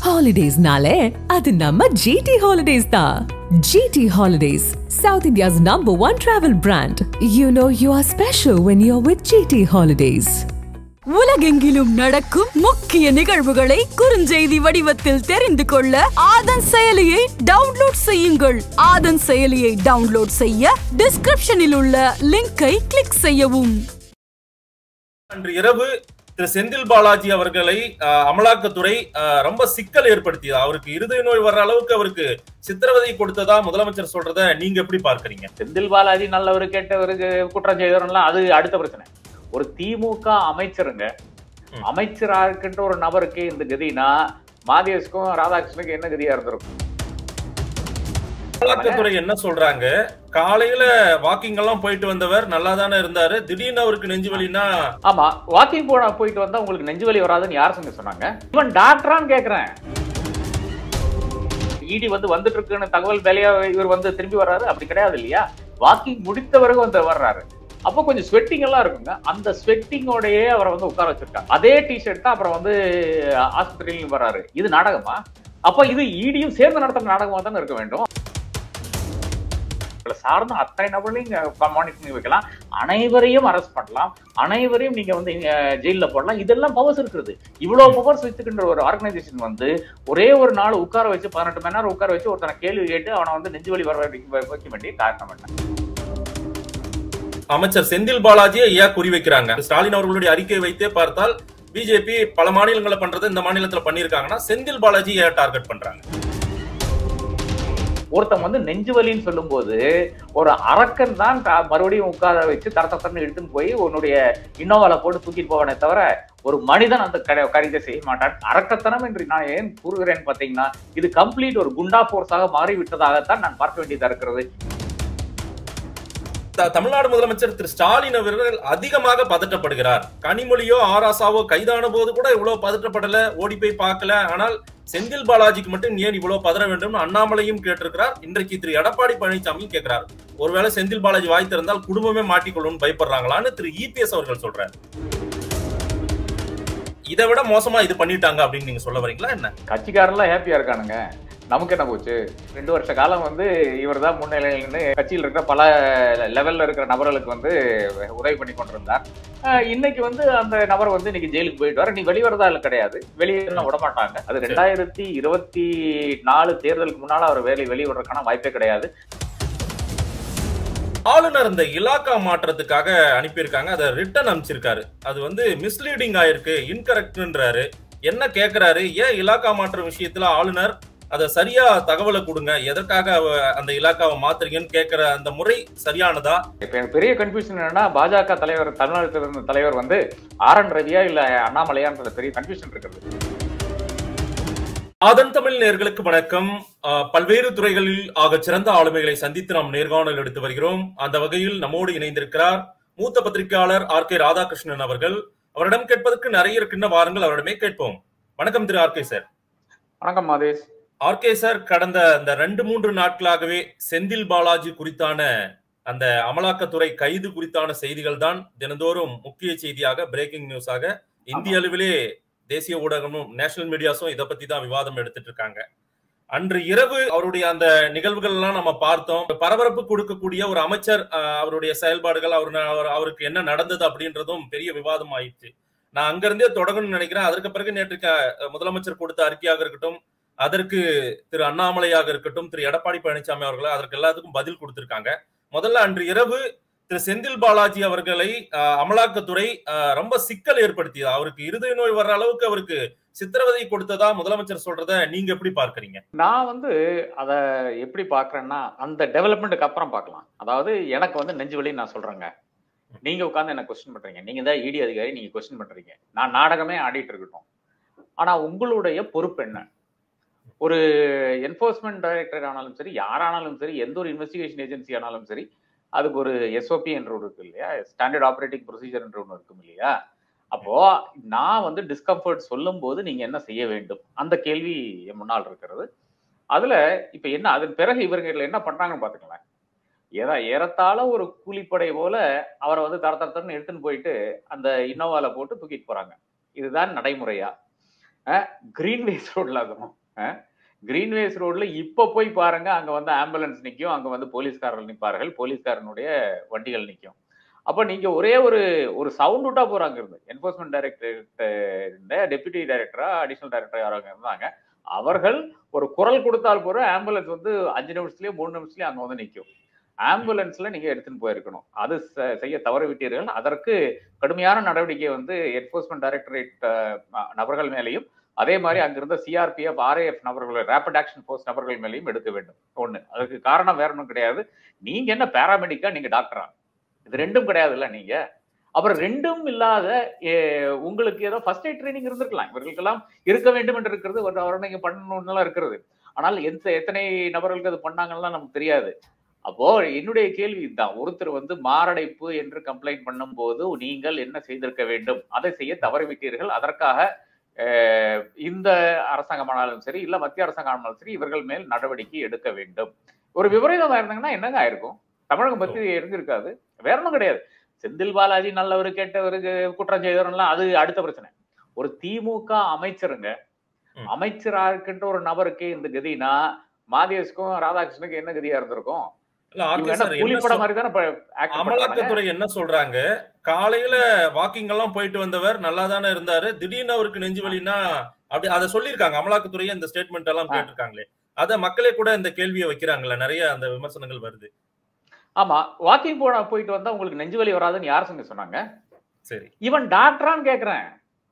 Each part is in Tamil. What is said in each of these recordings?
ஹாலிடேஸ்னாலே அது நம்ம ஜிடி ஹாலிடேஸ் தான் GT holidays south India's number one travel brand you know you are special when you are with GT holidays உலகெங்கிலும் நடக்கும் முக்கிய நிகழ்வுகளை குறுஞ்செய்தி வடிவத்தில் தெரிந்து கொள்ள ஆதன் செயலியை டவுன்லோட் செய்யுங்கள் ஆதன் செயலியை டவுன்லோட் செய்ய டிஸ்கிரிப்ஷனில் உள்ள லிங்கை கிளிக் செய்யவும் அன்று இரவு திரு செந்தில் பாலாஜி அவர்களை அஹ், அமலாக்கத்துறை அஹ், ரொம்ப சிக்கல் ஏற்படுத்தியது அவருக்கு இருதய நோய் வர்ற அளவுக்கு அவருக்கு சித்திரவதை கொடுத்ததா முதலமைச்சர் சொல்றத நீங்க எப்படி பார்க்கறீங்க செந்தில் பாலாஜி நல்லவர் கெட்டவருக்கு குற்றம் செய்தவர்லாம் அது அடுத்த பிரச்சனை ஒரு திமுக அமைச்சருங்க ம். அமைச்சரா இருக்கின்ற ஒரு நபருக்கு இந்த கதினா மாதேஷ்க்கும் ராதாகிருஷ்ணனுக்கு என்ன கதியா இருந்திருக்கும் அமலாக்கத்துறை என்ன சொல்றாங்க காலையில வாக்கிங் எல்லாம் போயிட்டு வந்தவர் நல்லா தானே இருந்தாரு திடீர்னு அவருக்கு நெஞ்சு வலினா ஆமா வாக்கிங் போன போயிட்டு வந்தா உங்களுக்கு நெஞ்சு வலி வராதுன்னு யார் சொங்க சொன்னாங்க இவன் டாக்டரான்னு கேக்குறேன் இடி வந்து வந்துட்டு இருக்குன்னு தகவல் வேலையா இவர் வந்து திரும்பி வர்றாரு அப்படி கிடையாது இல்லையா வாக்கிங் முடித்த பிறகு வந்து வர்றாரு அப்போ கொஞ்சம் ஸ்வெட்டிங் எல்லாம் இருக்குங்க அந்த ஸ்வெட்டிங்கோடயே அவரை வந்து உட்கார வச்சிருக்காங்க அதே டிஷர்ட் தான் அப்புறம் வந்து ஆஸ்பத்திரியிலும் வர்றாரு இது நாடகமா அப்ப இது ஈடியும் சேர்ந்து நடத்துற நாடகமா தானே இருக்க வேண்டும் உங்களை சார்ந்த அத்தனை நபர்களையும் மானிட்டர் பண்ணி வைக்கலாம் அனைவரையும் அரெஸ்ட் பண்ணலாம் அனைவரையும் நீங்க வந்து ஜெயில போடலாம் இதெல்லாம் பவர்ஸ் இருக்குது இவ்வளவு பவர்ஸ் வச்சுக்கின்ற ஒரு ஆர்கனைசேஷன் வந்து ஒரே ஒரு நாள் உட்கார வச்சு பதினெட்டு மணி நேரம் உட்கார வச்சு ஒருத்தனை கேள்வி கேட்டு அவனை வந்து நெஞ்சு வலி வர வைக்க வைக்க வேண்டிய காரணம் என்ன அமைச்சர் செந்தில் பாலாஜியை ஏன் குறி வைக்கிறாங்க ஸ்டாலின் அவர்களுடைய அறிக்கையை வைத்தே பார்த்தால் பிஜேபி பல மாநிலங்களை பண்றதை இந்த மாநிலத்துல பண்ணிருக்காங்கன்னா செந்தில் பாலாஜி ஏன் டார்கெட் பண்றாங்க ஒருத்தன் வந்து நெஞ்சு வலின்னு சொல்லும்போது ஒரு அரக்கன் தான் த- மறுபடியும் உட்கார வச்சு தர தரன்னு எடுத்துன்னு போய் உன்னுடைய இன்னோவால போட்டு தூக்கிட்டு போவானே தவிர ஒரு மனிதன் அந்த கர- காரியத்தை செய்ய மாட்டான் அரக்கத்தனம் என்று நான் ஏன் கூறுகிறேன் பாத்தீங்கன்னா இது கம்ப்ளீட் ஒரு குண்டா போர்ஸாக மாறிவிட்டதாகத்தான் நான் பார்க்க வேண்டியதா இருக்கிறது த- தமிழ்நாடு முதலமைச்சர் திரு ஸ்டாலின் அவர்கள் அதிகமாக பதட்டப்படுகிறார் கனிமொழியோ ஆராசாவோ கைதான போது கூட இவ்வளவு பதட்டப்படல ஓடி போய் பார்க்கல ஆனால் செந்தில் பாலாஜிக்கு மட்டும் ஏன் இவ்வளவு பதற வேண்டும் அண்ணாமலையும் கேட்டிருக்கிறார் இன்றைக்கு திரு எடப்பாடி பழனிசாமியும் கேட்கிறார் ஒருவேளை செந்தில் பாலாஜி வாய் திறந்தால் குடும்பமே மாட்டிக்கொள்ளும் பயப்படுறாங்களான்னு திரு இபிஎஸ் அவர்கள் சொல்றாரு இதை விட மோசமா இது பண்ணிட்டாங்க அப்படின்னு நீங்க சொல்ல வரீங்களா என்ன கட்சிக்காரெல்லாம் ஹாப்பியா இருக்கானுங்க நமக்கு என்ன போச்சு ரெண்டு வருஷ காலம் வந்து இவர் தான் முன்னிலையில்னு கட்சியில் இருக்கிற பல லெவல்ல இருக்கிற நபர்களுக்கு வந்து உதவி பண்ணி கொண்டிருந்தார் அஹ் இன்னைக்கு வந்து அந்த நபர் வந்து இன்னைக்கு ஜெயிலுக்கு போயிட்டு வர நீ வெளிவரதா இல்ல கிடையாது வெளியே விட மாட்டாங்க அது ரெண்டாயிரத்தி இருபத்தி நாலு தேர்தலுக்கு முன்னால அவர் வேலை வெளியிடுறதுக்கான வாய்ப்பே கிடையாது ஆளுநர் இந்த இலாக்கா மாற்றத்துக்காக அனுப்பியிருக்காங்க அதை ரிட்டர்ன் அனுப்பிச்சிருக்காரு அது வந்து மிஸ்லீடிங் ஆயிருக்கு இன்கரெக்ட்ன்றாரு என்ன கேக்குறாரு ஏன் இலாக்கா மாற்றம் விஷயத்துல ஆளுநர் அதை சரியா தகவலை கொடுங்க எதற்காக அவ- அந்த இலாக்காவை மாத்துறீங்கன்னு கேக்குற அந்த முறை சரியானதா இப்ப எனக்கு பெரிய கன்ஃபியூஷன் என்னன்னா பாஜக தலைவர் தமிழ்நாட்டில் இருந்த தலைவர் வந்து ஆர் என் ரவியா இல்ல அண்ணாமலையான்ற பெரிய கன்ஃபியூஷன் இருக்கிறது ஆதன் தமிழ் நேர்களுக்கு வணக்கம் அஹ், பல்வேறு துறைகளில் ஆகச் சிறந்த ஆளுமைகளை சந்தித்து நாம் நேர்காணல் எடுத்து வருகிறோம் அந்த வகையில் நம்மோடு இணைந்திருக்கிறார் மூத்த பத்திரிகையாளர் ஆர் கே ராதாகிருஷ்ணன் அவர்கள் அவரிடம் கேட்பதற்கு நிறைய இருக்கின்ற வாருங்கள் அவரிடமே கேட்போம் வணக்கம் திரு ஆர் கே சார் வணக்கம் மாதேஷ் ஆர்கே சார் கடந்த அந்த ரெண்டு மூன்று நாட்களாகவே செந்தில் பாலாஜி குறித்தான அந்த அமலாக்கத்துறை கைது குறித்தான செய்திகள் தான் தினந்தோறும் முக்கிய செய்தியாக பிரேக்கிங் நியூஸாக இந்திய அளவிலே தேசிய ஊடகமும் நேஷனல் மீடியாஸும் இதை பத்தி தான் விவாதம் எடுத்துட்டு இருக்காங்க அன்று இரவு அவருடைய அந்த நிகழ்வுகள் எல்லாம் நம்ம பார்த்தோம் பரபரப்பு கொடுக்கக்கூடிய ஒரு அமைச்சர் அஹ், அவருடைய செயல்பாடுகள் அவர் அவர்- அவருக்கு என்ன நடந்தது அப்படின்றதும் பெரிய விவாதம் ஆயிடுச்சு நான் அங்கிருந்தே தொடங்கணும்னு நினைக்கிறேன் அதற்கு பிறகு நேற்று க- முதலமைச்சர் கொடுத்த அறிக்கையாக இருக்கட்டும் அதற்கு திரு அண்ணாமலையாக இருக்கட்டும் திரு எடப்பாடி பழனிசாமி அவர்கள் அதற்கு எல்லாத்துக்கும் பதில் கொடுத்திருக்காங்க முதல்ல அன்று இரவு திரு செந்தில் பாலாஜி அவர்களை அஹ், அமலாக்கத்துறை அஹ், ரொம்ப சிக்கல் ஏற்படுத்தியது அவருக்கு இருதய நோய் வர்ற அளவுக்கு அவருக்கு சித்திரவதை கொடுத்ததா முதலமைச்சர் சொல்றத நீங்க எப்படி பார்க்கறீங்க நான் வந்து அத எப்படி பாக்குறேன்னா அந்த டெவலப்மெண்ட்டுக்கு அப்புறம் பார்க்கலாம் அதாவது எனக்கு வந்து நெஞ்சு வலி நான் சொல்றேங்க நீங்க உட்கார்ந்து என்ன கொஸ்டின் பண்றீங்க நீங்க தான் இடி அதிகாரி நீங்க கொஸ்டின் பண்றீங்க நான் நாடகமே ஆடிட்டு இருக்கட்டும் ஆனா உங்களுடைய பொறுப்பு என்ன ஒரு என்போர்ஸ்மெண்ட் டைரக்டர் ஆனாலும் சரி யாரானாலும் சரி எந்த ஒரு இன்வெஸ்டிகேஷன் ஏஜென்சி ஆனாலும் சரி அதுக்கு ஒரு எஸ்ஓபி என்ற ஒரு இருக்கு இல்லையா ஸ்டாண்டர்ட் ஆப்ரேட்டிங் ப்ரொசீஜர் என்ற ஒன்று இருக்கும் இல்லையா அப்போ நான் வந்து டிஸ்கம்ஃபர்ட் சொல்லும் போது நீங்க என்ன செய்ய வேண்டும் அந்த கேள்வி என் முன்னால் இருக்கிறது அதுல இப்ப என்ன அதன் பிறகு இவர்கள் என்ன பண்றாங்கன்னு பாத்துக்கலாம் ஏதா ஏறத்தாழ ஒரு கூலிப்படை போல அவரை வந்து தர தர தரன்னு எடுத்துன்னு போயிட்டு அந்த இன்னோவால போட்டு தூக்கிட்டு போறாங்க இதுதான் நடைமுறையா கிரீன்வேஸ் ரோட்ல அதுவும் கிரீன்வேஸ் ரோட்ல இப்ப போய் பாருங்க அங்க வந்து ஆம்புலன்ஸ் நிக்கும் அங்க வந்து போலீஸ்காரர்கள் நிற்பார்கள் போலீஸ்காரனுடைய வண்டிகள் நிக்கும் அப்ப நீங்க ஒரே ஒரு ஒரு சவுண்ட் விட்டா போறாங்க இருந்து என்போர்ஸ்மெண்ட் டைரக்டர் டெபுட்டி டைரக்டரா அடிஷனல் டைரக்டரா யாராங்க இருந்தாங்க அவர்கள் ஒரு குரல் கொடுத்தால் போற ஆம்புலன்ஸ் வந்து அஞ்சு நிமிஷத்துலயே மூணு நிமிஷத்துலயே அங்க வந்து நிக்கும் ஆம்புலன்ஸ்ல நீங்க எடுத்துன்னு போயிருக்கணும் அது செ- செய்ய தவறு விட்டீர்கள் அதற்கு கடுமையான நடவடிக்கை வந்து என்போர்ஸ்மெண்ட் டைரக்டரேட் நபர்கள் மேலேயும் அதே மாதிரி அங்கிருந்த சிஆர்பிஎஃப் ஆர்ஏஎஃப் நபர்கள் ரேபிட் ஆக்ஷன் ஃபோர்ஸ் நபர்கள் மேலேயும் எடுக்க வேண்டும் ஒண்ணு அதுக்கு காரணம் வேற ஒன்றும் கிடையாது நீங்க என்ன பேராமெடிக்கா நீங்க டாக்டரா இது ரெண்டும் கிடையாதுல்ல நீங்க அப்புறம் ரெண்டும் இல்லாத எ, உங்களுக்கு ஏதோ ஃபர்ஸ்ட் எய்ட் ட்ரைனிங் இருந்திருக்கலாம் இவர்களுக்கெல்லாம் இருக்க வேண்டும் என்று இருக்கிறது ஒரு அவரை நீங்க பண்ணணும்லாம் இருக்கிறது ஆனால் எந்த எத்தனை நபர்களுக்கு அது பண்ணாங்கலாம் நமக்கு தெரியாது அப்போ என்னுடைய கேள்வி இதுதான் ஒருத்தர் வந்து மாரடைப்பு என்று கம்ப்ளைண்ட் பண்ணும்போது நீங்கள் என்ன செய்திருக்க வேண்டும் அதை செய்ய தவறிவிட்டீர்கள் அதற்காக அஹ், இந்த அரசாங்கமானாலும் சரி இல்ல மத்திய அரசாங்கமானாலும் சரி இவர்கள் மேல் நடவடிக்கை எடுக்க வேண்டும் ஒரு விபரீதமா இருந்தாங்கன்னா என்னங்க ஆயிருக்கும் தமிழகம் பத்தி இருந்திருக்காது வேற ஒன்றும் கிடையாது செந்தில் பாலாஜி நல்லவர் கெட்டவருக்கு குற்றம் செய்தவர்லாம் அது அடுத்த பிரச்சனை ஒரு திமுக அமைச்சருங்க ம். அமைச்சரா இருக்கின்ற ஒரு நபருக்கு இந்த கதினா மாதேஷ்க்கும் ராதாகிருஷ்ணனுக்கு என்ன கதியா இருந்திருக்கும் இல்ல இவங்க ஆர்கே என்ன சார் என்ன கூலிப்பட சொல்- மாதிரி தானே ப- act பண்றாங்க. அமலாக்கத்துறை என்ன சொல்றாங்க காலையில வாக்கிங் எல்லாம் போயிட்டு வந்தவர் நல்லா தானே இருந்தாரு திடீர்னு அவருக்கு நெஞ்சு வலினா அப்படி அதை சொல்லியிருக்காங்க அமலாக்கத்துறையே இந்த ஸ்டேட்மெண்ட் எல்லாம் ஆ. கேட்டிருக்காங்களே அத மக்களே கூட இந்த கேள்வியை வைக்கிறாங்கல்ல நிறைய அந்த விமர்சனங்கள் வருது ஆமா வாக்கிங் போன போயிட்டு வந்தா உங்களுக்கு நெஞ்சு வலி வராதுன்னு யார் சொங்க சொன்னாங்க சரி இவன் டாக்டரான்னு கேக்குறேன்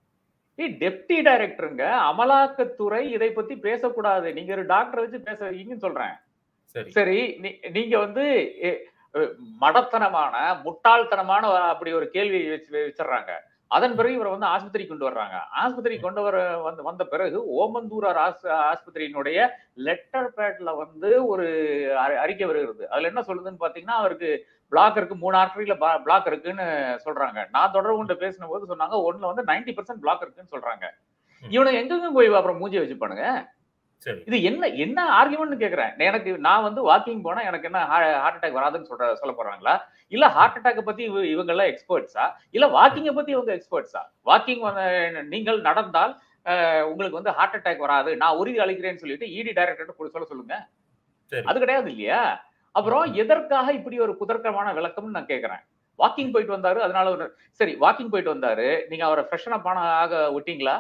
ஏய் டெப்டி டைரக்டருங்க அமலாக்கத்துறை இதை பத்தி பேசக்கூடாது நீங்க ஒரு டாக்டர் வச்சு பேச வைங்கன்னு சொல்றேன் சரி சரி நீ- நீங்க வந்து எ, அ, மடத்தனமான முட்டாள்தனமான அப்படி ஒரு கேள்வி வச்சு வச்சிடுறாங்க அதன் பிறகு இவரை வந்து ஆஸ்பத்திரி கொண்டு வர்றாங்க ஆஸ்பத்திரி கொண்டு வர வந்து வந்த பிறகு ஓமந்தூரார் ஆஸ் ஆஸ்பத்திரியினுடைய லெட்டர் பேட்ல வந்து ஒரு அறி- அறிக்கை வருகிறது அதுல என்ன சொல்லுதுன்னு பாத்தீங்கன்னா அவருக்கு பிளாக் இருக்கு மூணு ஆர்டரியில பிளாக் இருக்குன்னு சொல்றாங்க நான் தொடர்பு கொண்டு பேசின போது சொன்னாங்க ஒண்ணுல வந்து 90% பர்சன்ட் பிளாக் இருக்குன்னு சொல்றாங்க இவனுக்கு எங்கெங்க போய் அப்புறம் மூஞ்சி வச்சுப்பானுங்க சரி இது என்ன என்ன ஆர்குமெண்ட் கேக்குறேன் எனக்கு நான் வந்து வாக்கிங் போனா எனக்கு என்ன ஹார்ட் அட்டாக் வராதுன்னு சொல்ற சொல்ல போறாங்களா இல்ல ஹார்ட் அட்டாக் பத்தி இவ- இவங்க எல்லாம் எக்ஸ்பர்ட்ஸா இல்ல வாக்கிங்க பத்தி இவங்க எக்ஸ்பர்ட்ஸா வாக்கிங் நீங்கள் நடந்தால் அஹ், உங்களுக்கு வந்து ஹார்ட் அட்டாக் வராது நான் உறுதி அளிக்கிறேன்னு சொல்லிட்டு இடி டைரக்டர் சொல்ல சொல்லுங்க சரி அது கிடையாது இல்லையா அப்புறம் எதற்காக இப்படி ஒரு குதர்க்கமான விளக்கம்னு நான் கேக்குறேன் வாக்கிங் போயிட்டு வந்தாரு அதனால ஒரு சரி வாக்கிங் போயிட்டு வந்தாரு நீங்க அவரை ஃப்ரெஷன் அப் ஆக விட்டீங்களா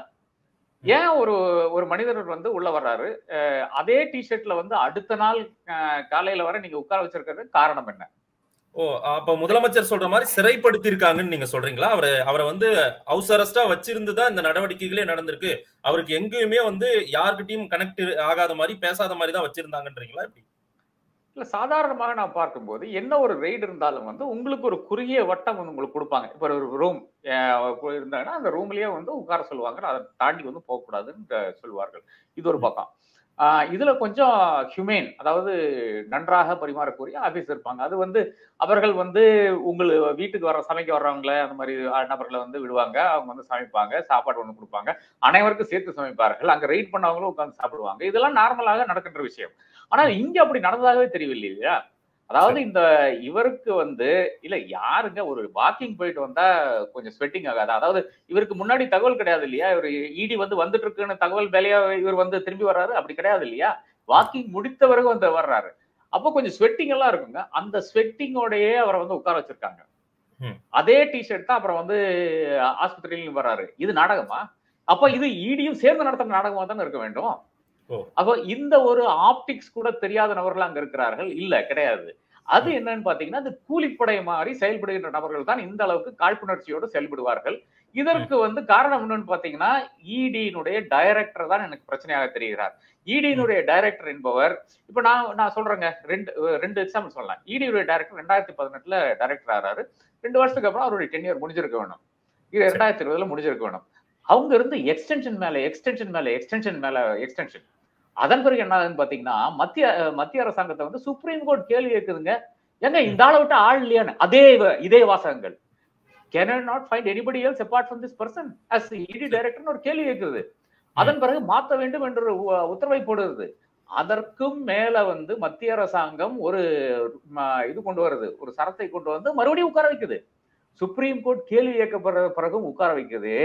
ஏன் ஒரு ஒரு மனிதர் வந்து உள்ள வர்றாரு அஹ் அதே டிஷர்ட்ல வந்து அடுத்த நாள் அஹ், காலையில வர நீங்க உட்கார வச்சிருக்கிறது காரணம் என்ன ஓ அப்ப முதலமைச்சர் சொல்ற மாதிரி சிறைப்படுத்தி இருக்காங்கன்னு நீங்க சொல்றீங்களா அவரை அவரை வந்து ஹவுஸ் அரெஸ்டா வச்சிருந்துதான் இந்த நடவடிக்கைகளே நடந்திருக்கு அவருக்கு எங்கேயுமே வந்து யார்கிட்டயும் கனெக்ட் ஆகாத மாதிரி பேசாத மாதிரி தான் வச்சிருந்தாங்கன்றீங்களா இப்படி இல்ல சாதாரணமாக நான் பார்க்கும்போது என்ன ஒரு ரெய்டு இருந்தாலும் வந்து உங்களுக்கு ஒரு குறுகிய வட்டம் வந்து உங்களுக்கு கொடுப்பாங்க இப்போ ஒரு ரூம் இருந்தாங்கன்னா அந்த ரூம்லயே வந்து உட்கார சொல்லுவாங்க அதை தாண்டி வந்து போகக்கூடாதுன்னு சொல்லுவார்கள் இது ஒரு பக்கம் ஆஹ் இதுல கொஞ்சம் ஹியூமேன் அதாவது நன்றாக பரிமாறக்கூடிய ஆபீஸ் இருப்பாங்க அது வந்து அவர்கள் வந்து உங்கள் வீட்டுக்கு வர சமைக்க வர்றவங்கள அந்த மாதிரி நபர்களை வந்து விடுவாங்க அவங்க வந்து சமைப்பாங்க சாப்பாடு ஒன்று கொடுப்பாங்க அனைவருக்கும் சேர்த்து சமைப்பார்கள் அங்க ரெய்ட் பண்ணவங்களும் உட்கார்ந்து சாப்பிடுவாங்க இதெல்லாம் நார்மலாக நடக்கின்ற விஷயம் ஆனா இங்க அப்படி நடந்ததாகவே தெரியவில்லை இல்லையா அதாவது இந்த இவருக்கு வந்து இல்ல யாருங்க ஒரு வாக்கிங் போயிட்டு வந்தா கொஞ்சம் ஸ்வெட்டிங் ஆகாது அதாவது இவருக்கு முன்னாடி தகவல் கிடையாது இல்லையா இவர் இடி வந்து வந்துட்டு இருக்குன்னு தகவல் வேலையா இவர் வந்து திரும்பி வர்றாரு அப்படி கிடையாது இல்லையா வாக்கிங் முடித்த பிறகு வந்து வர்றாரு அப்போ கொஞ்சம் ஸ்வெட்டிங் எல்லாம் இருக்குங்க அந்த ஸ்வெட்டிங்கோடயே அவரை வந்து உட்கார வச்சிருக்காங்க ம். அதே டிஷர்ட் தான் அப்புறம் வந்து ஆஸ்பத்திரியிலும் வர்றாரு இது நாடகமா அப்ப இது ஈடியும் சேர்ந்து நடத்துற நாடகமா தானே இருக்க வேண்டும் ஓ. அப்போ இந்த ஒரு ஆப்டிக்ஸ் கூட தெரியாத நபர்கள் அங்க இருக்கிறார்கள் இல்ல கிடையாது அது என்னன்னு பாத்தீங்கன்னா அது கூலிப்படை மாதிரி செயல்படுகின்ற நபர்கள் தான் இந்த அளவுக்கு காழ்ப்புணர்ச்சியோடு செயல்படுவார்கள் இதற்கு வந்து காரணம் என்னன்னு பாத்தீங்கன்னா இடியினுடைய டைரக்டர் தான் எனக்கு பிரச்சனையாக தெரிகிறார் இடியினுடைய டைரக்டர் என்பவர் இப்ப நான் நான் சொல்றேங்க ரெண்டு ரெண்டு எக்ஸாம்பிள் சொல்லலாம் இடியுடைய டைரக்டர் ரெண்டாயிரத்தி பதினெட்டுல டைரக்டர் ஆறாரு ரெண்டு வருஷத்துக்கு அப்புறம் அவருடைய டென்யூர் முடிஞ்சிருக்க வேணும் இது ரெண்டாயிரத்தி இருபதுல முடிஞ்சிருக்க வேணும் அவங்க இருந்து எக்ஸ்டென்ஷன் மேல எக்ஸ்டென்ஷன் மேல எக்ஸ்டென்ஷன் மேல எக்ஸ்டென்ஷன் அதன் பிறகு என்ன ஆகுதுன்னு பாத்தீங்கன்னா மத்திய மத்திய அரசாங்கத்தை வந்து சுப்ரீம் கோர்ட் கேள்வி கேட்குதுங்க ஏங்க இந்த ஆளை விட்டு ஆள் இல்லையான்னு அதே வ- இதே வாசகங்கள் can not find anybody else apart from this person as ED டைரக்டர்னு ஒரு கேள்வி கேட்குது அதன் பிறகு மாற்ற வேண்டும் என்ற ஒரு உ- உத்தரவை போடுறது அதற்கும் மேல வந்து மத்திய அரசாங்கம் ஒரு ம, இது கொண்டு வருது ஒரு சரத்தை கொண்டு வந்து மறுபடியும் உட்கார வைக்குது சுப்ரீம் கோர்ட் கேள்வி கேட்கப்படுற பிறகும் உட்கார வைக்குது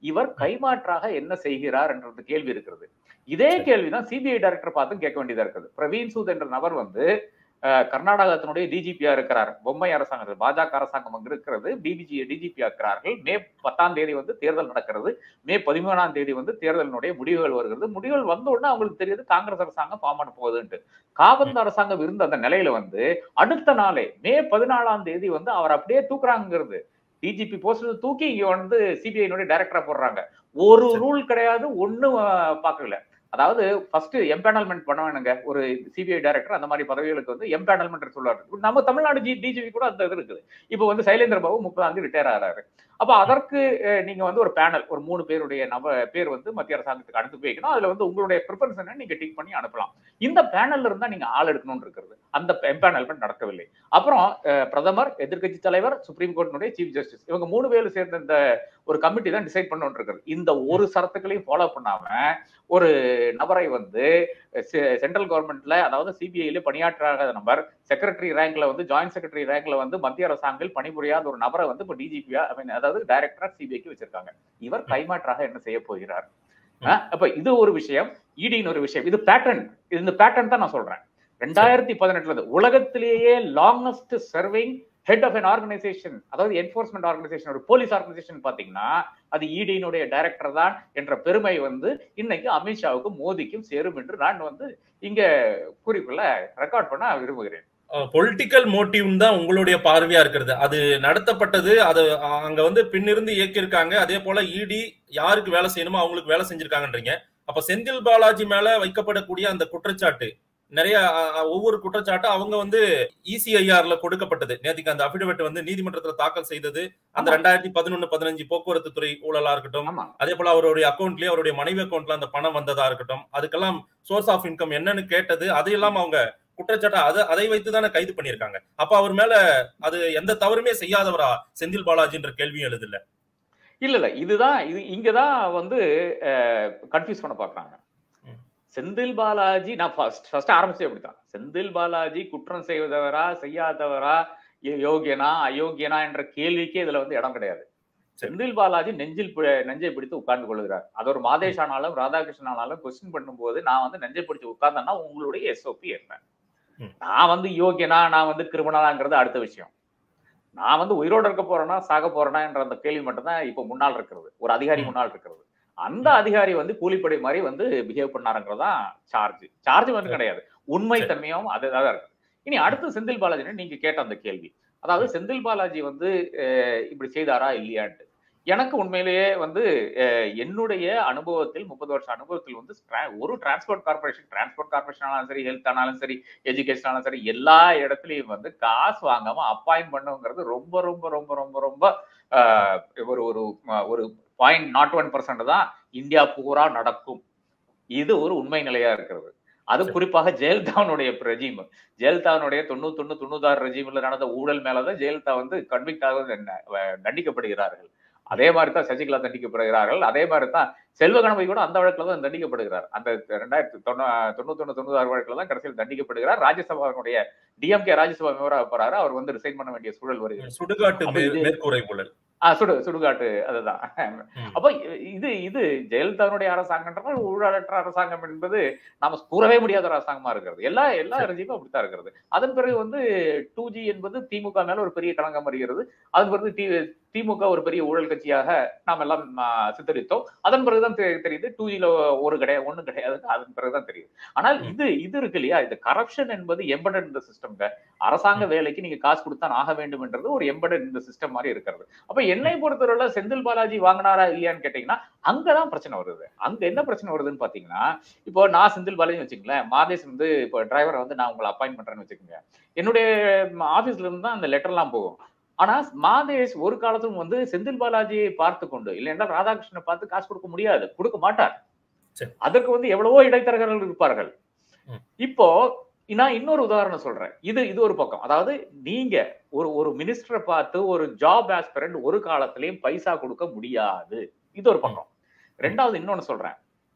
இவர் கைமாற்றாக என்ன செய்கிறார் என்ற கேள்வி இருக்கிறது இதே கேள்விதான் சிபிஐ டைரக்டர் பார்த்தும் கேட்க வேண்டியதா இருக்குது பிரவீன் சூத் என்ற நபர் வந்து அஹ், கர்நாடகத்தினுடைய டிஜிபியா இருக்கிறார் பொம்மை அரசாங்கம் பாஜக அரசாங்கம் அங்க இருக்கிறது டிபிஜி டிஜிபி இருக்கிறார்கள் மே பத்தாம் தேதி வந்து தேர்தல் நடக்கிறது மே பதிமூணாம் தேதி வந்து தேர்தலினுடைய முடிவுகள் வருகிறது முடிவுகள் வந்த உடனே அவங்களுக்கு தெரியுது காங்கிரஸ் அரசாங்கம் ஃபார்ம் பண்ண போகுதுன்ட்டு காபந்து அரசாங்கம் இருந்த அந்த நிலையில வந்து அடுத்த நாளே மே பதினாலாம் தேதி வந்து அவர் அப்படியே தூக்குறாங்கிறது டிஜிபி போஸ்ட் தூக்கி இங்க வந்து சிபிஐனுடைய டைரக்டரா போடுறாங்க ஒரு ரூல் கிடையாது ஒண்ணும் அஹ், பார்க்கல அதாவது ஃபர்ஸ்ட் எம்பேனல்மெண்ட் பண்ண வேணுங்க ஒரு சிபிஐ டைரக்டர் அந்த மாதிரி பதவிகளுக்கு வந்து எம்பேனல்மெண்ட் சொல்லுவாரு நம்ம தமிழ்நாடு ஜி டிஜிபி கூட அந்த இது இருக்குது இப்போ வந்து சைலேந்திர பாபு முப்பதாம் தேதி ரிட்டையர் ஆகிறாரு அப்ப அதற்கு அஹ், நீங்க வந்து ஒரு பேனல் ஒரு மூணு பேருடைய நப பேர் வந்து மத்திய அரசாங்கத்துக்கு அனுப்பி வைக்கணும் அதுல வந்து உங்களுடைய ப்ரிஃபரன்ஸ் என்ன நீங்க டிக் பண்ணி அனுப்பலாம் இந்த பேனல்ல இருந்தா நீங்க ஆள் எடுக்கணும்னு இருக்கிறது அந்த எம்பேனல்மெண்ட் நடக்கவில்லை அப்புறம் அஹ், பிரதமர் எதிர்க்கட்சி தலைவர் சுப்ரீம் கோர்ட்டினுடைய சீஃப் ஜஸ்டிஸ் இவங்க மூணு பேர் சேர்ந்த இந்த ஒரு கமிட்டி தான் டிசைட் பண்ணணும் இருக்கிறது இந்த ஒரு சரத்துக்களையும் ஃபாலோ பண்ணாம ஒரு நபரை வந்து சென்ட்ரல் கவர்மெண்ட்ல அதாவது சிபிஐல பணியாற்றாத நபர் செக்ரட்டரி ரேங்க்ல வந்து ஜாயிண்ட் செக்ரட்டரி ரேங்க்ல வந்து மத்திய அரசாங்கத்தில் பணிபுரியாத ஒரு நபரை வந்து இப்போ டிஜிபியா ஐ மீன் அதாவது டைரக்டரா சிபிஐக்கு வச்சிருக்காங்க இவர் கைமாற்றாக என்ன செய்ய போகிறார் அஹ் அப்ப இது ஒரு விஷயம் இடின்னு ஒரு விஷயம் இது பேட்டர்ன் இந்த பேட்டர்ன் தான் நான் சொல்றேன் ரெண்டாயிரத்தி பதினெட்டுல இருந்து உலகத்திலேயே longest serving head of an organisation அதாவது என்ஃபோர்ஸ்மெண்ட் ஆர்கனைசேஷன் ஒரு போலீஸ் ஆர்கனைசேஷன் பாத்தீங்கன்னா அது இடியினுடைய டைரக்டர் தான் என்ற பெருமை வந்து இன்னைக்கு அமித்ஷாவுக்கும் மோடிக்கும் சேரும் என்று நான் வந்து இங்க குறிப்புல ரெக்கார்ட் பண்ண விரும்புகிறேன் பொலிட்டிக்கல் மோட்டிவ் தான் உங்களுடைய பார்வையா இருக்கிறது அது நடத்தப்பட்டது அது அங்க வந்து பின்னிருந்து இயக்கியிருக்காங்க அதே போல இடி யாருக்கு வேலை செய்யணுமோ அவங்களுக்கு வேலை செஞ்சிருக்காங்கன்றீங்க அப்ப செந்தில் பாலாஜி மேல வைக்கப்படக்கூடிய அந்த குற்றச்சாட்டு நிறைய அ, அ, ஒவ்வொரு குற்றச்சாட்டும் அவங்க வந்து இசிஐஆர்ல கொடுக்கப்பட்டது நேற்றுக்கு அந்த அபிடவிட் வந்து நீதிமன்றத்துல தாக்கல் செய்தது அந்த ஆமா. ரெண்டாயிரத்தி பதினொன்னு பதினஞ்சு போக்குவரத்து துறை ஊழலா இருக்கட்டும் ஆமா அதே போல அவருடைய அக்கௌண்ட்லயே அவருடைய மனைவி அக்கௌண்ட்ல அந்த பணம் வந்ததா இருக்கட்டும் அதுக்கெல்லாம் சோர்ஸ் ஆஃப் இன்கம் என்னன்னு கேட்டது அதையெல்லாம் அவங்க குற்றச்சாட்டை அதை அதை வைத்து தானே கைது பண்ணியிருக்காங்க அப்ப அவர் மேல அது எந்த தவறுமே செய்யாதவரா செந்தில் பாலாஜின்ற கேள்வியும் எழுதல இல்ல இல்ல இதுதான் இது இங்கதான் வந்து கன்ஃபியூஸ் பண்ண பாக்குறாங்க ம். செந்தில் பாலாஜி நான் ஃபர்ஸ்ட் ஃபர்ஸ்ட் ஆரம்பிச்சே அப்படித்தான் செந்தில் பாலாஜி குற்றம் செய்தவரா செய்யாதவரா யோ- யோகியனா அயோக்கியனா என்ற கேள்விக்கே இதுல வந்து இடம் கிடையாது செந்தில் பாலாஜி நெஞ்சில் பி- நெஞ்சை பிடித்து உட்கார்ந்து கொள்கிறார் அது ஒரு மாதேஷ் ஆனாலும் ராதாகிருஷ்ணன் ஆனாலும் கொஸ்டின் பண்ணும்போது நான் வந்து நெஞ்சை பிடிச்சு உட்கார்ந்தேன்னா உங்களுடைய எஸ்ஓபி என்ன ம். நான் வந்து யோகியனா நான் வந்து கிரிமினலாங்கிறது அடுத்த விஷயம் நான் வந்து உயிரோட இருக்க போறேனா சாக போறேனா என்ற அந்த கேள்வி மட்டும்தான் இப்ப முன்னால் இருக்கிறது ஒரு அதிகாரி ம். முன்னால் இருக்கிறது அந்த அதிகாரி வந்து கூலிப்படை மாதிரி வந்து பிஹேவ் பண்ணாருங்கிறதான் சார்ஜ் சார்ஜ் வந்து கிடையாது உண்மை சரி. தன்மையும் அதுதான் இருக்கு இனி அடுத்து செந்தில் பாலாஜி நீங்க கேட்ட அந்த கேள்வி அதாவது செந்தில் பாலாஜி வந்து அஹ், இப்படி செய்தாரா இல்லையான்ட்டு எனக்கு உண்மையிலேயே வந்து அஹ், என்னுடைய அனுபவத்தில் முப்பது வருஷம் அனுபவத்தில் வந்து tra- ஒரு டிரான்ஸ்போர்ட் கார்பரேஷன் டிரான்ஸ்போர்ட் கார்பரேஷன் ஆனாலும் சரி ஹெல்த் ஆனாலும் சரி எஜுகேஷன் ஆனாலும் சரி எல்லா இடத்துலயும் வந்து காசு வாங்காம அப்பாயிண்ட் பண்ணுங்கிறது ரொம்ப ரொம்ப ரொம்ப ரொம்ப ரொம்ப ஆஹ், ஒரு ஒரு ம- ஒரு பாயிண்ட் நாட் ஒன் பர்சன்ட் தான் இந்தியா பூரா நடக்கும் இது ஒரு உண்மை நிலையா இருக்கிறது அது சரி. குறிப்பாக ஜெயலலிதாவுடைய ரெஜிம் ஜெயலலிதாவுடைய தொண்ணூத்தொன்னு தொண்ணூத்தாறு ரெஜிம்ல நடந்த ஊழல் மேலதான் ஜெயலலிதா வந்து கன்விக்ட் ஆக தண்டிக்கப்படுகிறார்கள் அதே மாதிரி தான் சசிகலா தண்டிக்கப்படுகிறார்கள் அதே மாதிரி தான் செல்வ கணபதி கூட அந்த வழக்குல தான் தண்டிக்கப்படுகிறார் அந்த ரெண்டாயிரத்தி தொண்ணூ தொண்ணூத்தொன்னு தொண்ணூத்தாறு வழக்குல தான் கடைசியில் தண்டிக்கப்படுகிறார் ராஜ்யசபாவினுடைய டிஎம்கே ராஜ்யசபா மெம்பராக போறாரு அவர் வந்து ரிசைன் பண்ண வேண்டிய சூழல் வருகிறது சுடுகாட்டு அப்ப மே- இது- மேற்கூரை ஊழல் ஆஹ் சுடு சுடுகாட்டு அதுதான் ம். அப்ப இது இது ஜெயலலிதாவுடைய அரசாங்கம்ன்ற ஊழலற்ற அரசாங்கம் என்பது நாம கூறவே முடியாத ஒரு அரசாங்கமா இருக்கிறது எல்லா எல்லா ரெஜிமும் அப்படித்தான் இருக்கிறது அதன் பிறகு வந்து டூ ஜி என்பது திமுக மேல ஒரு பெரிய களங்கம் வருகிறது அதன் பிறகு தி திமுக ஒரு பெரிய ஊழல் கட்சியாக நாம் எல்லாம் ஆ, சித்தரித்தோம் அதன் பிறகுதான் தெ- தெரியுது டூ ஜில ஒரு கிடையாது ஒண்ணு கிடையாது அதன் பிறகுதான் தெரியுது ஆனால் ம். இது இது இருக்கு இல்லையா இந்த கரப்ஷன் என்பது எம்படட் இந்த சிஸ்டம்ங்க அரசாங்க வேலைக்கு நீங்க காசு கொடுத்தான் ஆக வேண்டும் என்றது ஒரு எம்படட் இந்த சிஸ்டம் மாதிரி இருக்கிறது அப்ப என்னை பொறுத்தவரை செந்தில் பாலாஜி வாங்கினாரா இல்லையான்னு கேட்டீங்கன்னா அங்கதான் பிரச்சனை வருது அங்க என்ன பிரச்சனை வருதுன்னு பாத்தீங்கன்னா இப்போ நான் செந்தில் பாலாஜி வச்சுங்களேன் மாதேஷ் வந்து இப்போ டிரைவரை வந்து நான் உங்களை அப்பாயின்ட் பண்றேன்னு வச்சுக்கோங்க என்னுடைய ஆபீஸ்ல இருந்து தான் அந்த லெட்டர்லாம் போகும் ஆனா மாதேஷ் ஒரு காலத்திலும் வந்து செந்தில் பாலாஜியை பார்த்து கொண்டு இல்லை என்றால் ராதாகிருஷ்ணனை பார்த்து காசு கொடுக்க முடியாது கொடுக்க மாட்டார் சரி. அதற்கு வந்து எவ்வளவோ இடைத்தரகர்கள் இருப்பார்கள் ம். இப்போ நான் இன்னொரு உதாரணம் சொல்றேன் இது இது ஒரு பக்கம் அதாவது நீங்க ஒரு ஒரு மினிஸ்டரை பார்த்து ஒரு ஜாப் ஆஸ்பிரண்ட் ஒரு காலத்திலயும் பைசா கொடுக்க முடியாது இது ஒரு பக்கம் ரெண்டாவது இன்னொன்னு சொல்றேன்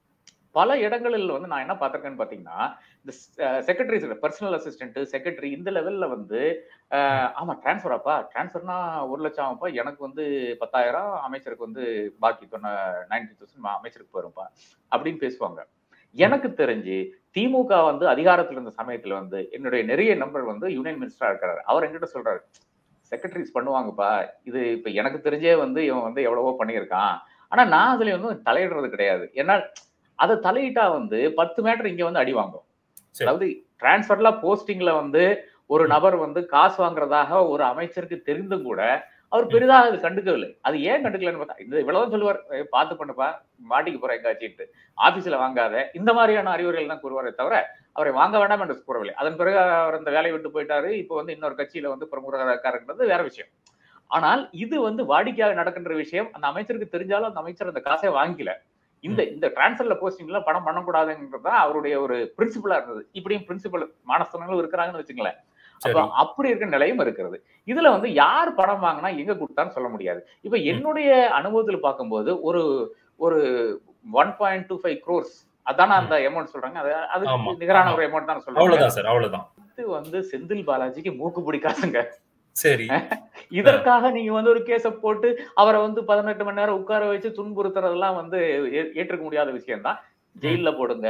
பல இடங்களில் வந்து நான் என்ன பார்த்திருக்கேன்னு பாத்தீங்கன்னா இந்த செக்ரட்டரி பர்சனல் அசிஸ்டன்ட் செக்ரட்டரி இந்த லெவல்ல வந்து அஹ், ஆமா டிரான்ஸ்ஃபராப்பா டிரான்ஸ்ஃபர்னா ஒரு லட்சம் ஆகும்ப்பா எனக்கு வந்து பத்தாயிரம் அமைச்சருக்கு வந்து பாக்கி தொண்ண நைன்டி தௌசண்ட் அமைச்சருக்கு வரும்ப்பா அப்படின்னு பேசுவாங்க எனக்கு தெரிஞ்சு திமுக வந்து அதிகாரத்துல இருந்த சமயத்துல வந்து என்னுடைய நிறைய நண்பர் வந்து யூனியன் மினிஸ்டரா இருக்காரு அவர் என்கிட்ட சொல்றாரு செக்ரட்டரிஸ் பண்ணுவாங்கப்பா இது இப்ப எனக்கு தெரிஞ்சே வந்து இவன் வந்து எவ்வளவோ பண்ணியிருக்கான் ஆனா நான் அதுல வந்து தலையிடுறது கிடையாது ஏன்னா அதை தலையிட்டா வந்து பத்து மேட்டர் இங்க வந்து அடி வாங்கும் சரி. அதாவது டிரான்ஸ்ஃபர்ல போஸ்டிங்ல வந்து ஒரு நபர் வந்து காசு வாங்குறதாக ஒரு அமைச்சருக்கு தெரிந்தும் கூட அவர் பெரிதாக அது கண்டுக்கவில்லை அது ஏன் கண்டுக்கலன்னு பார்த்தா இந்த இவ்வளவுதான் சொல்லுவார் "ஏய், பார்த்து பண்ணுப்பா மாட்டிக்கு போற எங்காச்சிட்டு ஆபீஸ்ல வாங்காத இந்த மாதிரியான அறிவுரைகள் தான் கூறுவாரே தவிர அவரை வாங்க வேண்டாம் என்று கூறவில்லை அதன் பிறகு அவர் அந்த வேலையை விட்டு போயிட்டாரு இப்போ வந்து இன்னொரு கட்சியில வந்து பிரமுகராக இருக்காருன்றது வேற விஷயம் ஆனால் இது வந்து வாடிக்கையாக நடக்கின்ற விஷயம் அந்த அமைச்சருக்கு தெரிஞ்சாலும் அந்த அமைச்சர் அந்த காசை வாங்கிக்கல இந்த இந்த டிரான்ஸ்ஃபர்ல போஸ்டிங்ல பணம் பண்ணக்கூடாதுங்கிறது தான் அவருடைய ஒரு பிரின்சிபலா இருந்தது இப்படியும் பிரின்சிபல் மானஸ்தனங்களும் இருக்கிறாங்கன்னு வச்சுங்களேன் அப்ப சரி அப்படி இருக்கிற நிலையும் இருக்கிறது இதுல வந்து யார் பணம் வாங்கினா எங்க கொடுத்தான்னு சொல்ல முடியாது இப்ப என்னுடைய அனுபவத்துல பார்க்கும்போது ஒரு ஒரு one point two five crores அதான அந்த அமௌண்ட் சொல்றாங்க அது ஆமா. அதுக்கு நிகரான ஒரு அமௌண்ட் தான் சொல்றாங்க அவ்வளவுதான் சார் அவ்வளவுதான் இது வந்து செந்தில் பாலாஜிக்கு மூக்கு பிடிக்காதுங்க சரி இதற்காக நீங்க வந்து ஒரு கேஸ போட்டு அவரை வந்து பதினெட்டு மணி நேரம் உட்கார வச்சு துன்புறுத்துறதெல்லாம் வந்து ஏ- ஏற்றுக்க முடியாத விஷயம் தான் ஜெயில போடுங்க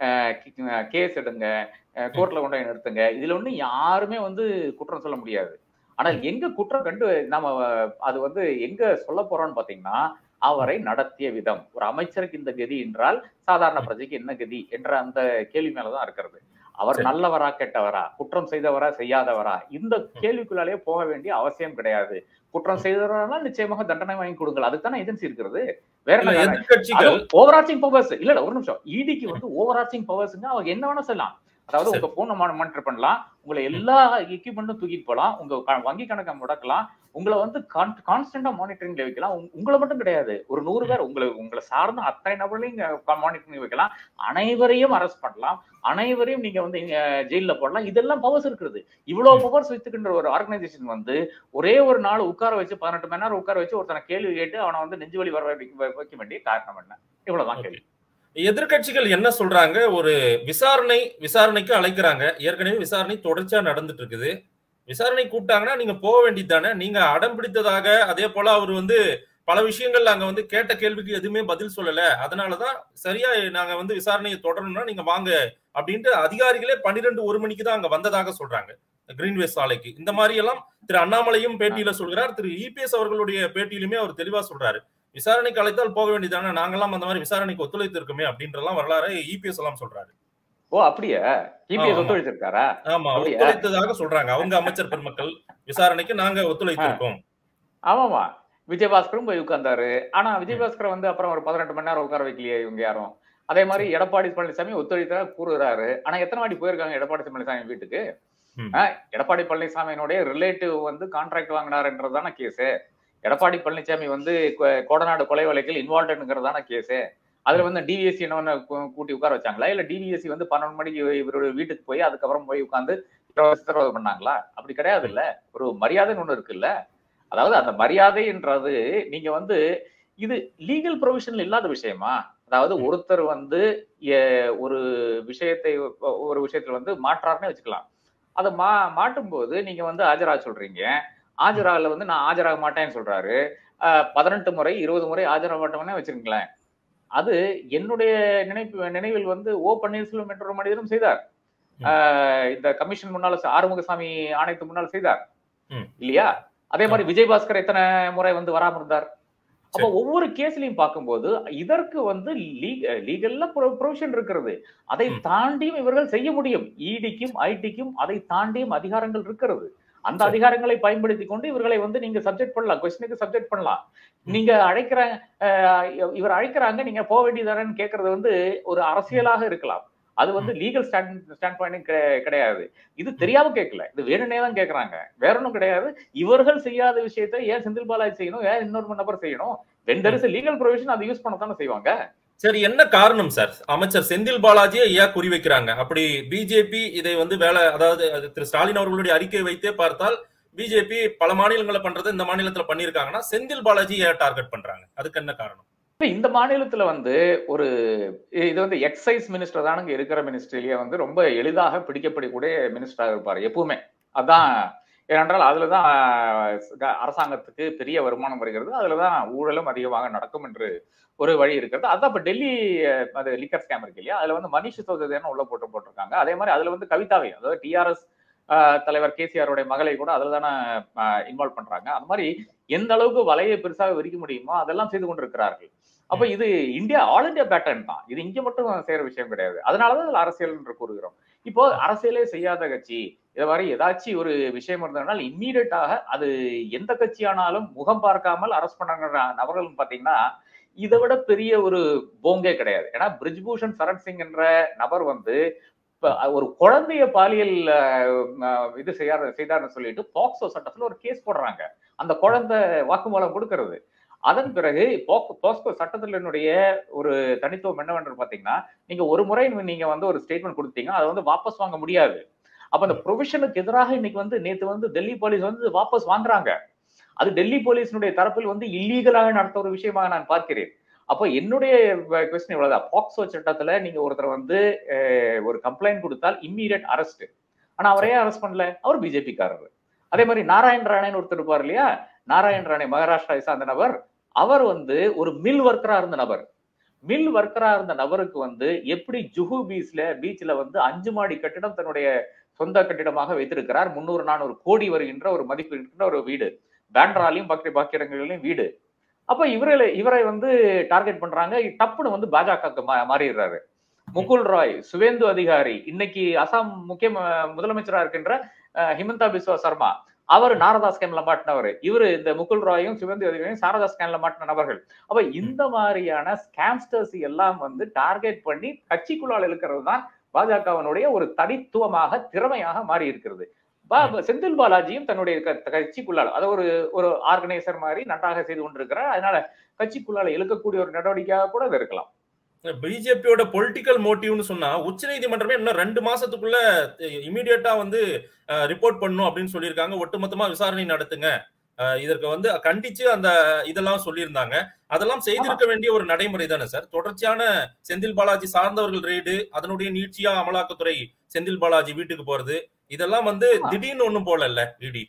கேஸ் எடுங்க கோர்ட்ல கொண்டு போய் நிறுத்துங்க இதுல ஒண்ணு யாருமே வந்து குற்றம் சொல்ல முடியாது ஆனால் எங்க குற்றம் கண்டு நாம அது வந்து எங்க சொல்ல போறோம்னு பாத்தீங்கன்னா அவரை நடத்திய விதம் ஒரு அமைச்சருக்கு இந்த கதி என்றால் சாதாரண பிரஜைக்கு என்ன கதி என்ற அந்த கேள்வி மேலதான் இருக்கிறது அவர் சரி. நல்லவரா கெட்டவரா குற்றம் செய்தவரா செய்யாதவரா இந்த கேள்விக்குள்ளாலே போக வேண்டிய அவசியம் கிடையாது குற்றம் செய்தவரா நிச்சயமாக தண்டனை வாங்கி கொடுங்கள் அதுதானே ஏஜென்சி இருக்கிறது வேற இல்ல, என்ன எதிர்க்கட்சிகள் ஓவர் ஆர்ச்சிங் பவர்ஸ் இல்ல இல்ல ஒரு நிமிஷம் இடிக்கு வந்து ஓவர் ஆர்ச்சிங் பவர்ஸ்ங்க அவங்க என்ன வேணா சொல்லலாம் அதாவது சரி. உங்க போன் மானிட்டர் பண்ணலாம் உங்களை எல்லா எக்யூப்மெண்ட்டும் தூக்கிட்டு போலாம் உங்க க- வங்கி கணக்கை முடக்கலாம் உங்களை வந்து கான்ஸ்டன்டா மானிட்டரிங்ல வைக்கலாம் உங்க- உங்களை மட்டும் கிடையாது ஒரு நூறு பேர் உங்களை உங்களை சார்ந்த அத்தனை நபர்களையும் மானிட்டரிங் வைக்கலாம் அனைவரையும் அரெஸ்ட் பண்ணலாம் அனைவரையும் நீங்க வந்து இங்க ஜெயில போடலாம் இதெல்லாம் பவர்ஸ் இருக்கிறது இவ்வளவு பவர்ஸ் வைத்துக்கின்ற ஒரு ஆர்கனைசேஷன் வந்து ஒரே ஒரு நாள் உட்கார வச்சு பதினெட்டு மணி நேரம் உட்கார வச்சு ஒருத்தனை கேள்வி கேட்டு அவனை வந்து நெஞ்சு வலி வர வைக்க வைக்க வேண்டிய காரணம் என்ன இவ்வளவுதான் கேள்வி எதிர்க்கட்சிகள் என்ன சொல்றாங்க ஒரு விசாரணை விசாரணைக்கு அழைக்கிறாங்க ஏற்கனவே விசாரணை தொடர்ச்சியா நடந்துட்டு இருக்குது விசாரணை கூப்பிட்டாங்கன்னா நீங்க போக வேண்டியது தானே நீங்க அடம் பிடித்ததாக அதே போல அவர் வந்து பல விஷயங்கள் அங்க வந்து கேட்ட கேள்விக்கு எதுவுமே பதில் சொல்லல அதனாலதான் சரியா நாங்க வந்து விசாரணையை தொடரணும்னா நீங்க வாங்க அப்படின்ட்டு அதிகாரிகளே பன்னிரெண்டு ஒரு மணிக்கு தான் அங்க வந்ததாக சொல்றாங்க கிரீன்வே சாலைக்கு இந்த மாதிரி எல்லாம் திரு அண்ணாமலையும் பேட்டியில சொல்கிறார் திரு இபிஎஸ் அவர்களுடைய பேட்டியிலுமே அவர் தெளிவா சொல்றாரு விசாரணைக்கு அழைத்தால் போக வேண்டியதானே நாங்கெல்லாம் அந்த மாதிரி விசாரணைக்கு ஒத்துழைத்து இருக்கோமே அப்படின்றலாம் வரலாறு இபிஎஸ் எல்லாம் சொல்றாரு ஓ அப்படியா இபிஎஸ் ஆமா. ஒத்துழைச்சிருக்காரா ஆமா அப்படியா? ஒத்துழைத்ததாக சொல்றாங்க அவங்க அமைச்சர் பெருமக்கள் விசாரணைக்கு நாங்க ஒத்துழைத்து இருக்கோம் ஆமாமா விஜயபாஸ்கரும் போய் உட்கார்ந்தாரு ஆனா விஜயபாஸ்கர் வந்து அப்புறம் ஒரு பதினெட்டு மணி நேரம் உட்கார வைக்கலையே இவங்க யாரும் அதே மாதிரி எடப்பாடி பழனிசாமி ஒத்துழைத்தா கூறுகிறாரு ஆனா எத்தனை வாட்டி போயிருக்காங்க எடப்பாடி பழனிசாமி வீட்டுக்கு ம். ஆ, எடப்பாடி பழனிசாமியினுடைய ரிலேட்டிவ் வந்து கான்ட்ராக்ட் வாங்கினாருன்றதான கேஸ் எடப்பாடி பழனிசாமி வந்து கொ- கோடநாடு கொலை வழக்கில் இன்வால்வ்ங்கிறதான கேஸ் அதுல வந்து டிவிஎஸ்சி என்ன கூட்டி உட்கார வச்சாங்களா இல்ல டிவிஎஸ்சி வந்து பன்னெண்டு மணிக்கு இவருடைய வீட்டுக்கு போய் அதுக்கப்புறம் போய் உட்கார்ந்து சித்திரவதை பண்ணாங்களா அப்படி கிடையாது இல்ல ஒரு மரியாதைன்னு ஒண்ணு இருக்குல்ல அதாவது அந்த மரியாதைன்றது நீங்க வந்து இது லீகல் ப்ரொவிஷன் இல்லாத விஷயமா அதாவது ஒருத்தர் வந்து எ- ஒரு விஷயத்தை ஒரு விஷயத்துல வந்து மாற்றாருன்னு வச்சுக்கலாம் அதை மா மாட்டும் போது நீங்க வந்து ஆஜராக சொல்றீங்க ஆஜராகல வந்து நான் ஆஜராக மாட்டேன்னு சொல்றாரு அஹ், பதினெட்டு முறை இருபது முறை ஆஜராக மாட்டோம்னே வச்சிருங்களேன் அது என்னுடைய நினைப்பு நினைவில் வந்து ஓ பன்னீர்செல்வம் என்ற ஒரு மனிதரும் செய்தார் அஹ், இந்த கமிஷன் முன்னால ச- ஆறுமுகசாமி ஆணையத்துக்கு முன்னால் செய்தார் ம். இல்லையா அதே மாதிரி விஜயபாஸ்கர் எத்தனை முறை வந்து வராம இருந்தார் அப்ப ஒவ்வொரு கேஸ்லயும் பார்க்கும்போது இதற்கு வந்து லீகல்ல ப்ரொவிஷன் இருக்கிறது அதை ம். தாண்டியும் இவர்கள் செய்ய முடியும் இடிக்கும் ஐடிக்கும் அதை தாண்டியும் அதிகாரங்கள் இருக்கிறது அந்த சரி. அதிகாரங்களை பயன்படுத்தி கொண்டு இவர்களை வந்து நீங்க சப்ஜெக்ட் பண்ணலாம் கொஸ்டினுக்கு சப்ஜெக்ட் பண்ணலாம் நீங்க அழைக்கிற அஹ், இவர் அழைக்கிறாங்க நீங்க போக வேண்டியதானு கேட்கறது வந்து ஒரு அரசியலாக இருக்கலாம் அது வந்து லீகல் ஸ்டாண்ட் ஸ்டாண்ட் பாயிண்ட் கிடையாது இது தெரியாம கேட்கல இது வேணும்னே தான் கேட்கறாங்க வேற ஒன்றும் கிடையாது இவர்கள் செய்யாத விஷயத்தை ஏன் செந்தில் பாலாஜி செய்யணும் ஏன் இன்னொரு நபர் செய்யணும் when there is legal provision அதை யூஸ் பண்ண தானே செய்வாங்க சரி என்ன காரணம் சார் அமைச்சர் செந்தில் பாலாஜியை ஏன் குறி வைக்கிறாங்க அப்படி பிஜேபி இதை வந்து வேலை அதாவது அது திரு ஸ்டாலின் அவர்களுடைய அறிக்கை வைத்தே பார்த்தால் பிஜேபி பல மாநிலங்களை பண்றது இந்த மாநிலத்துல பண்ணிருக்காங்கன்னா செந்தில் பாலாஜி ஏன் டார்கெட் பண்றாங்க அதுக்கு என்ன காரணம் இப்ப இந்த மாநிலத்துல வந்து ஒரு இது வந்து எக்ஸைஸ் மினிஸ்டர் தானுங்க இருக்கிற மினிஸ்ட்ரிலேயே வந்து ரொம்ப எளிதாக பிடிக்கப்படக்கூடிய மினிஸ்டராக இருப்பார் எப்பவுமே அதான் ஏனென்றால் அதுலதான் அஹ், அரசாங்கத்துக்கு பெரிய வருமானம் வருகிறது அதுலதான் ஊழலும் அதிகமாக நடக்கும் என்று ஒரு வழி இருக்கிறது அதான் இப்ப டெல்லி அஹ், அது லிக்கர் ஸ்கேம் இருக்கு இல்லையா அதுல வந்து மனிஷ் சிசோதியான்னு உள்ள போட்டு போட்டிருக்காங்க அதே மாதிரி அதுல வந்து கவிதாவை அதாவது டிஆர்எஸ் தலைவர் கேசிஆருடைய மகளை கூட அதுல தானே இன்வால்வ் பண்றாங்க அந்த மாதிரி எந்த அளவுக்கு வலையை பெருசாக விரிக்க முடியுமோ அதெல்லாம் செய்து கொண்டிருக்கிறார்கள் அப்ப இது இந்தியா ஆல் இந்தியா பேட்டர்ன் தான் இது இங்க மட்டும் செய்யற விஷயம் கிடையாது அதனாலதான் இதுல அரசியல் என்று கூறுகிறோம் இப்போ அரசியலே செய்யாத கட்சி இதை மாதிரி ஏதாச்சும் ஒரு விஷயம் இருந்ததுனால் இம்மீடியட்டாக அது எந்த கட்சியானாலும் முகம் பார்க்காமல் அரெஸ்ட் பண்ண நபர்கள் பாத்தீங்கன்னா இதை விட பெரிய ஒரு போங்கே கிடையாது ஏன்னா பிரிஜ்பூஷன் சரண் சிங் என்ற நபர் வந்து இப்ப ஒரு குழந்தைய பாலியல் அஹ், அஹ், இது செய்யாத செய்தார்னு சொல்லிட்டு பாக்ஸோ சட்டத்துல ஒரு கேஸ் போடுறாங்க அந்த குழந்தை வாக்குமூலம் கொடுக்கிறது அதன் பிறகு போக்- போஸ்கோ சட்டத்தினுடைய ஒரு தனித்துவம் என்னவென்று பாத்தீங்கன்னா நீங்க ஒரு முறை நீங்க வந்து ஒரு ஸ்டேட்மெண்ட் கொடுத்தீங்க அதை வந்து வாபஸ் வாங்க முடியாது அப்ப அந்த ப்ரொவிஷனுக்கு எதிராக இன்னைக்கு வந்து நேத்து வந்து டெல்லி போலீஸ் வந்து வாபஸ் வாங்குறாங்க அது டெல்லி போலீஸினுடைய தரப்பில் வந்து இல்லீகலாக நடத்த ஒரு விஷயமாக நான் பார்க்கிறேன் அப்போ என்னுடைய கொஸ்டின் இவ்வளவுதான் பாக்ஸோ சட்டத்துல நீங்க ஒருத்தர் வந்து அஹ், ஒரு கம்ப்ளைண்ட் கொடுத்தால் இம்மீடியட் அரெஸ்ட் ஆனா அவரே அரெஸ்ட் பண்ணல அவர் பிஜேபி காரர் அதே மாதிரி நாராயண் ராணேன்னு ஒருத்தர் இருப்பார் இல்லையா நாராயண் ராணே மகாராஷ்டிராவை சார்ந்த நபர் அவர் வந்து ஒரு மில் ஒர்க்கரா இருந்த நபர் மில் ஒர்க்கரா இருந்த நபருக்கு வந்து எப்படி ஜுஹு பீச்ல பீச்ல வந்து அஞ்சு மாடி கட்டிடம் தன்னுடைய சொந்த கட்டிடமாக வைத்திருக்கிறார் முன்னூறு நானூறு கோடி வருகின்ற ஒரு மதிப்பு இருக்கின்ற ஒரு வீடு பேண்ட்ராலையும் பாக்கி பாக்கி இடங்களிலும் வீடு அப்ப இவரை இவரை வந்து டார்கெட் பண்றாங்க டப்புன்னு வந்து பாஜக மாறிடுறாரு முகுல் ராய் சுவேந்து அதிகாரி இன்னைக்கு அசாம் முக்கிய ம- முதலமைச்சரா இருக்கின்ற அஹ், ஹிமந்தா பிஸ்வா சர்மா அவர் நாரதா ஸ்கேம்ல மாட்டினவர் இவரு இந்த முகுல் ராயும் சுவேந்து அதிகாரியும் சாரதா ஸ்கேம்ல மாட்டின நபர்கள் அப்ப இந்த மாதிரியான ஸ்கேம்ஸ்டர்ஸ் எல்லாம் வந்து டார்கெட் பண்ணி கட்சிக்குள்ளால் இருக்கிறது தான் பாஜகவினுடைய ஒரு தனித்துவமாக திறமையாக மாறி இருக்கிறது பா- செந்தில் பாலாஜியும் தன்னுடைய க- கட்சிக்குள்ளால் அதை ஒரு ஒரு ஆர்கனைசர் மாதிரி நன்றாக செய்து கொண்டிருக்கிறார் அதனால கட்சிக்குள்ளால இழுக்கக்கூடிய ஒரு நடவடிக்கையாக கூட இது இருக்கலாம் பிஜேபியோட பொலிட்டிக்கல் மோட்டிவ்னு சொன்னா உச்ச நீதிமன்றமே இன்னும் ரெண்டு மாசத்துக்குள்ள இமீடியட்டா வந்து ரிப்போர்ட் பண்ணும் அப்படின்னு சொல்லியிருக்காங்க ஒட்டுமொத்தமா விசாரணை நடத்துங்க அஹ், இதற்கு வந்து கண்டிச்சு அந்த இதெல்லாம் சொல்லியிருந்தாங்க அதெல்லாம் செய்திருக்க வேண்டிய ஒரு நடைமுறை தானே சார் தொடர்ச்சியான செந்தில் பாலாஜி சார்ந்தவர்கள் ரெய்டு அதனுடைய நீட்சியா அமலாக்கத்துறை செந்தில் பாலாஜி வீட்டுக்கு போறது இதெல்லாம் வந்து ஆமா. திடீர்னு ஒண்ணும் போல இல்ல இடி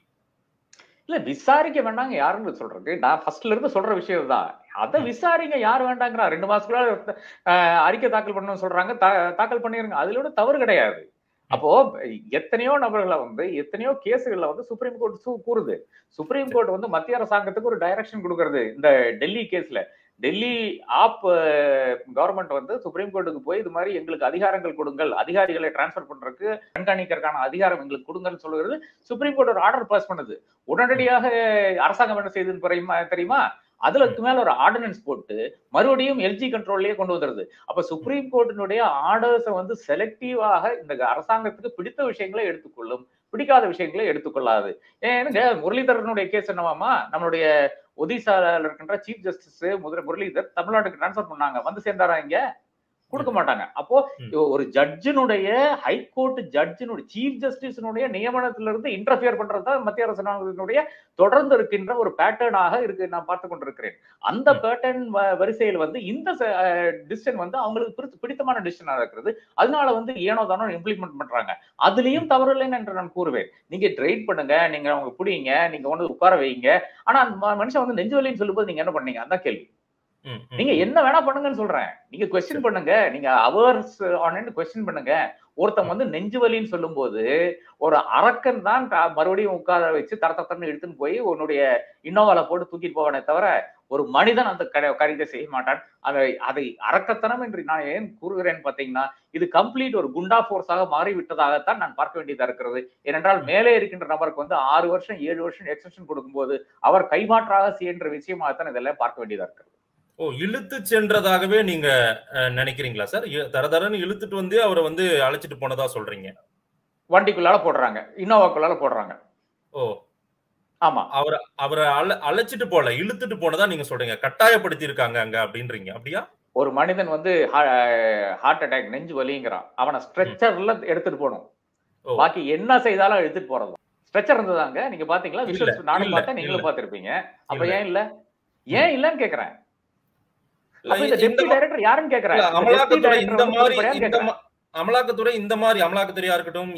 இல்ல விசாரிக்க வேண்டாங்க யாருன்னு சொல்றது நான் ஃபர்ஸ்ட்ல இருந்து சொல்ற விஷயம் தான் அதை விசாரிங்க யார் வேண்டாங்கிறா ரெண்டு மாசத்துக்குள்ள அஹ், அறிக்கை தாக்கல் பண்ணணும்னு சொல்றாங்க தா- தாக்கல் பண்ணிருங்க அதுல ஒன்றும் தவறு கிடையாது அப்போ எத்தனையோ நபர்களை வந்து எத்தனையோ கேஸுகள்ல வந்து சுப்ரீம் கோர்ட் சு- கூறுது சுப்ரீம் கோர்ட் வந்து மத்திய அரசாங்கத்துக்கு ஒரு டைரக்ஷன் கொடுக்கறது இந்த டெல்லி கேஸ்ல டெல்லி ஆப் கவர்மெண்ட் வந்து சுப்ரீம் கோர்ட்டுக்கு போய் இது மாதிரி எங்களுக்கு அதிகாரங்கள் கொடுங்கள் அதிகாரிகளை டிரான்ஸ்ஃபர் பண்றதுக்கு கண்காணிக்கிறதுக்கான அதிகாரம் எங்களுக்கு கொடுங்கன்னு சொல்லுகிறது சுப்ரீம் கோர்ட் ஒரு ஆர்டர் பாஸ் பண்ணுது உடனடியாக அரசாங்கம் என்ன செய்யுதுன்னு தெரியுமா தெரியுமா அதுக்கு மேல ஒரு ஆர்டினன்ஸ் போட்டு மறுபடியும் எல்ஜி கண்ட்ரோல்லயே கொண்டு வந்துருது அப்ப சுப்ரீம் கோர்ட்டினுடைய ஆர்டர்ஸை வந்து செலக்டிவாக இந்த அரசாங்கத்துக்கு பிடித்த விஷயங்களை எடுத்துக்கொள்ளும் பிடிக்காத விஷயங்களை எடுத்துக்கொள்ளாது ஏனுங்க முரளிதரனுடைய கேஸ் என்னவாமா நம்மளுடைய ஒடிசால இருக்கின்ற சீஃப் ஜஸ்டிஸ் முதல முரளிதர் தமிழ்நாட்டுக்கு டிரான்ஸ்ஃபர் பண்ணாங்க வந்து சேர்ந்தாரா இங்க கொடுக்க மாட்டாங்க அப்போ ம். ஒரு ஜட்ஜினுடைய ஹைகோர்ட் ஜட்ஜினுடைய சீஃப் ஜஸ்டிஸினுடைய நியமனத்திலிருந்து இன்டர்ஃபியர் பண்றதுதான் மத்திய அரசினுடைய தொடர்ந்து இருக்கின்ற ஒரு பேட்டர்னாக இருக்கு நான் பார்த்து கொண்டிருக்கிறேன் அந்த ம். பேட்டர்ன் வரிசையில் வந்து இந்த டிசிஷன் வந்து அவங்களுக்கு பிடித்த- பிடித்தமான டிசிஷனா இருக்கிறது அதனால வந்து ஏனோ தானோ இம்ப்ளிமெண்ட் பண்றாங்க அதுலயும் தவறு இல்லைன்னு என்று நான் கூறுவேன் நீங்க ட்ரைட் பண்ணுங்க நீங்க அவங்க புடிங்க நீங்க ஒண்ணு உட்கார வைங்க ஆனா அந்த ம- மனுஷன் வந்து நெஞ்சுவலின்னு சொல்லும்போது நீங்க என்ன பண்ணீங்க அதான் கேள்வி ம், ம், நீங்க என்ன வேணா பண்ணுங்கன்னு சொல்றேன் நீங்க கொஸ்டின் பண்ணுங்க நீங்க அவர்ஸ் ஆன் கொஸ்டின் பண்ணுங்க ஒருத்தன் வந்து நெஞ்சு வலின்னு சொல்லும்போது ஒரு அரக்கன் தான் க- மறுபடியும் உட்கார வச்சு தர தரன்னு எடுத்துன்னு போய் உன்னுடைய இன்னோவால போட்டு தூக்கிட்டு போவானே தவிர ஒரு மனிதன் அந்த கர- காரியத்தை செய்ய மாட்டான் அதை அதை அரக்கத்தனம் என்று நான் ஏன் கூறுகிறேன் பாத்தீங்கன்னா இது கம்ப்ளீட் ஒரு குண்டா போர்ஸாக மாறிவிட்டதாகத்தான் நான் பார்க்க வேண்டியதா இருக்கிறது ஏனென்றால் மேலே இருக்கின்ற நபருக்கு வந்து ஆறு வருஷம் ஏழு வருஷம் எக்ஸ்டென்ஷன் கொடுக்கும்போது அவர் கைமாற்றாக செய்கின்ற விஷயமாகத்தான் இதெல்லாம் பார்க்க வேண்டியதா இருக்கிறது ஓ இழுத்து சென்றதாகவே நீங்க அஹ், நினைக்கிறீங்களா சார் இ- தர தரன்னு இழுத்துட்டு வந்து அவரை வந்து அழைச்சிட்டு போனதா சொல்றீங்க வண்டிக்குள்ளால போடுறாங்க இன்னோவாக்குள்ளால போடுறாங்க ஓ ஆமா அவரை அவரை அழ அழைச்சிட்டு போல இழுத்துட்டு போனதா நீங்க சொல்றீங்க கட்டாயப்படுத்தி இருக்காங்க அங்க அப்படின்றீங்க அப்படியா ஒரு மனிதன் வந்து ஹார்ட் அட்டாக் நெஞ்சு வலிங்கிறான் அவனை ஸ்ட்ரெச்சர்ல எடுத்துட்டு போகணும் ஓ. பாக்கி என்ன செய்தாலும் எடுத்துட்டு போறது ஸ்ட்ரெச்சர் இருந்ததாங்க நீங்க பாத்தீங்களா இல்ல, விஷுவல்ஸ் நானும் இல்ல, பார்த்தேன் நீங்களும் இல்ல. பார்த்திருப்பீங்க அப்ப இல்ல. ஏன் இல்ல ஏன் இல்லன்னு கேக்குறேன் இல்ல, அப்ப இந்த இந்த டெப்டி மா- டைரக்டர் யாருன்னு கேக்குறேன் இல்ல, இந்த deputy அமலாக்கத்துறை director இந்த வந்து மாதிரி பொறுப்படையான்னு இந்த கேக்குறேன். மா- அமலாக்கத்துறை இந்த மாதிரி அமலாக்கத்துறையா இருக்கட்டும்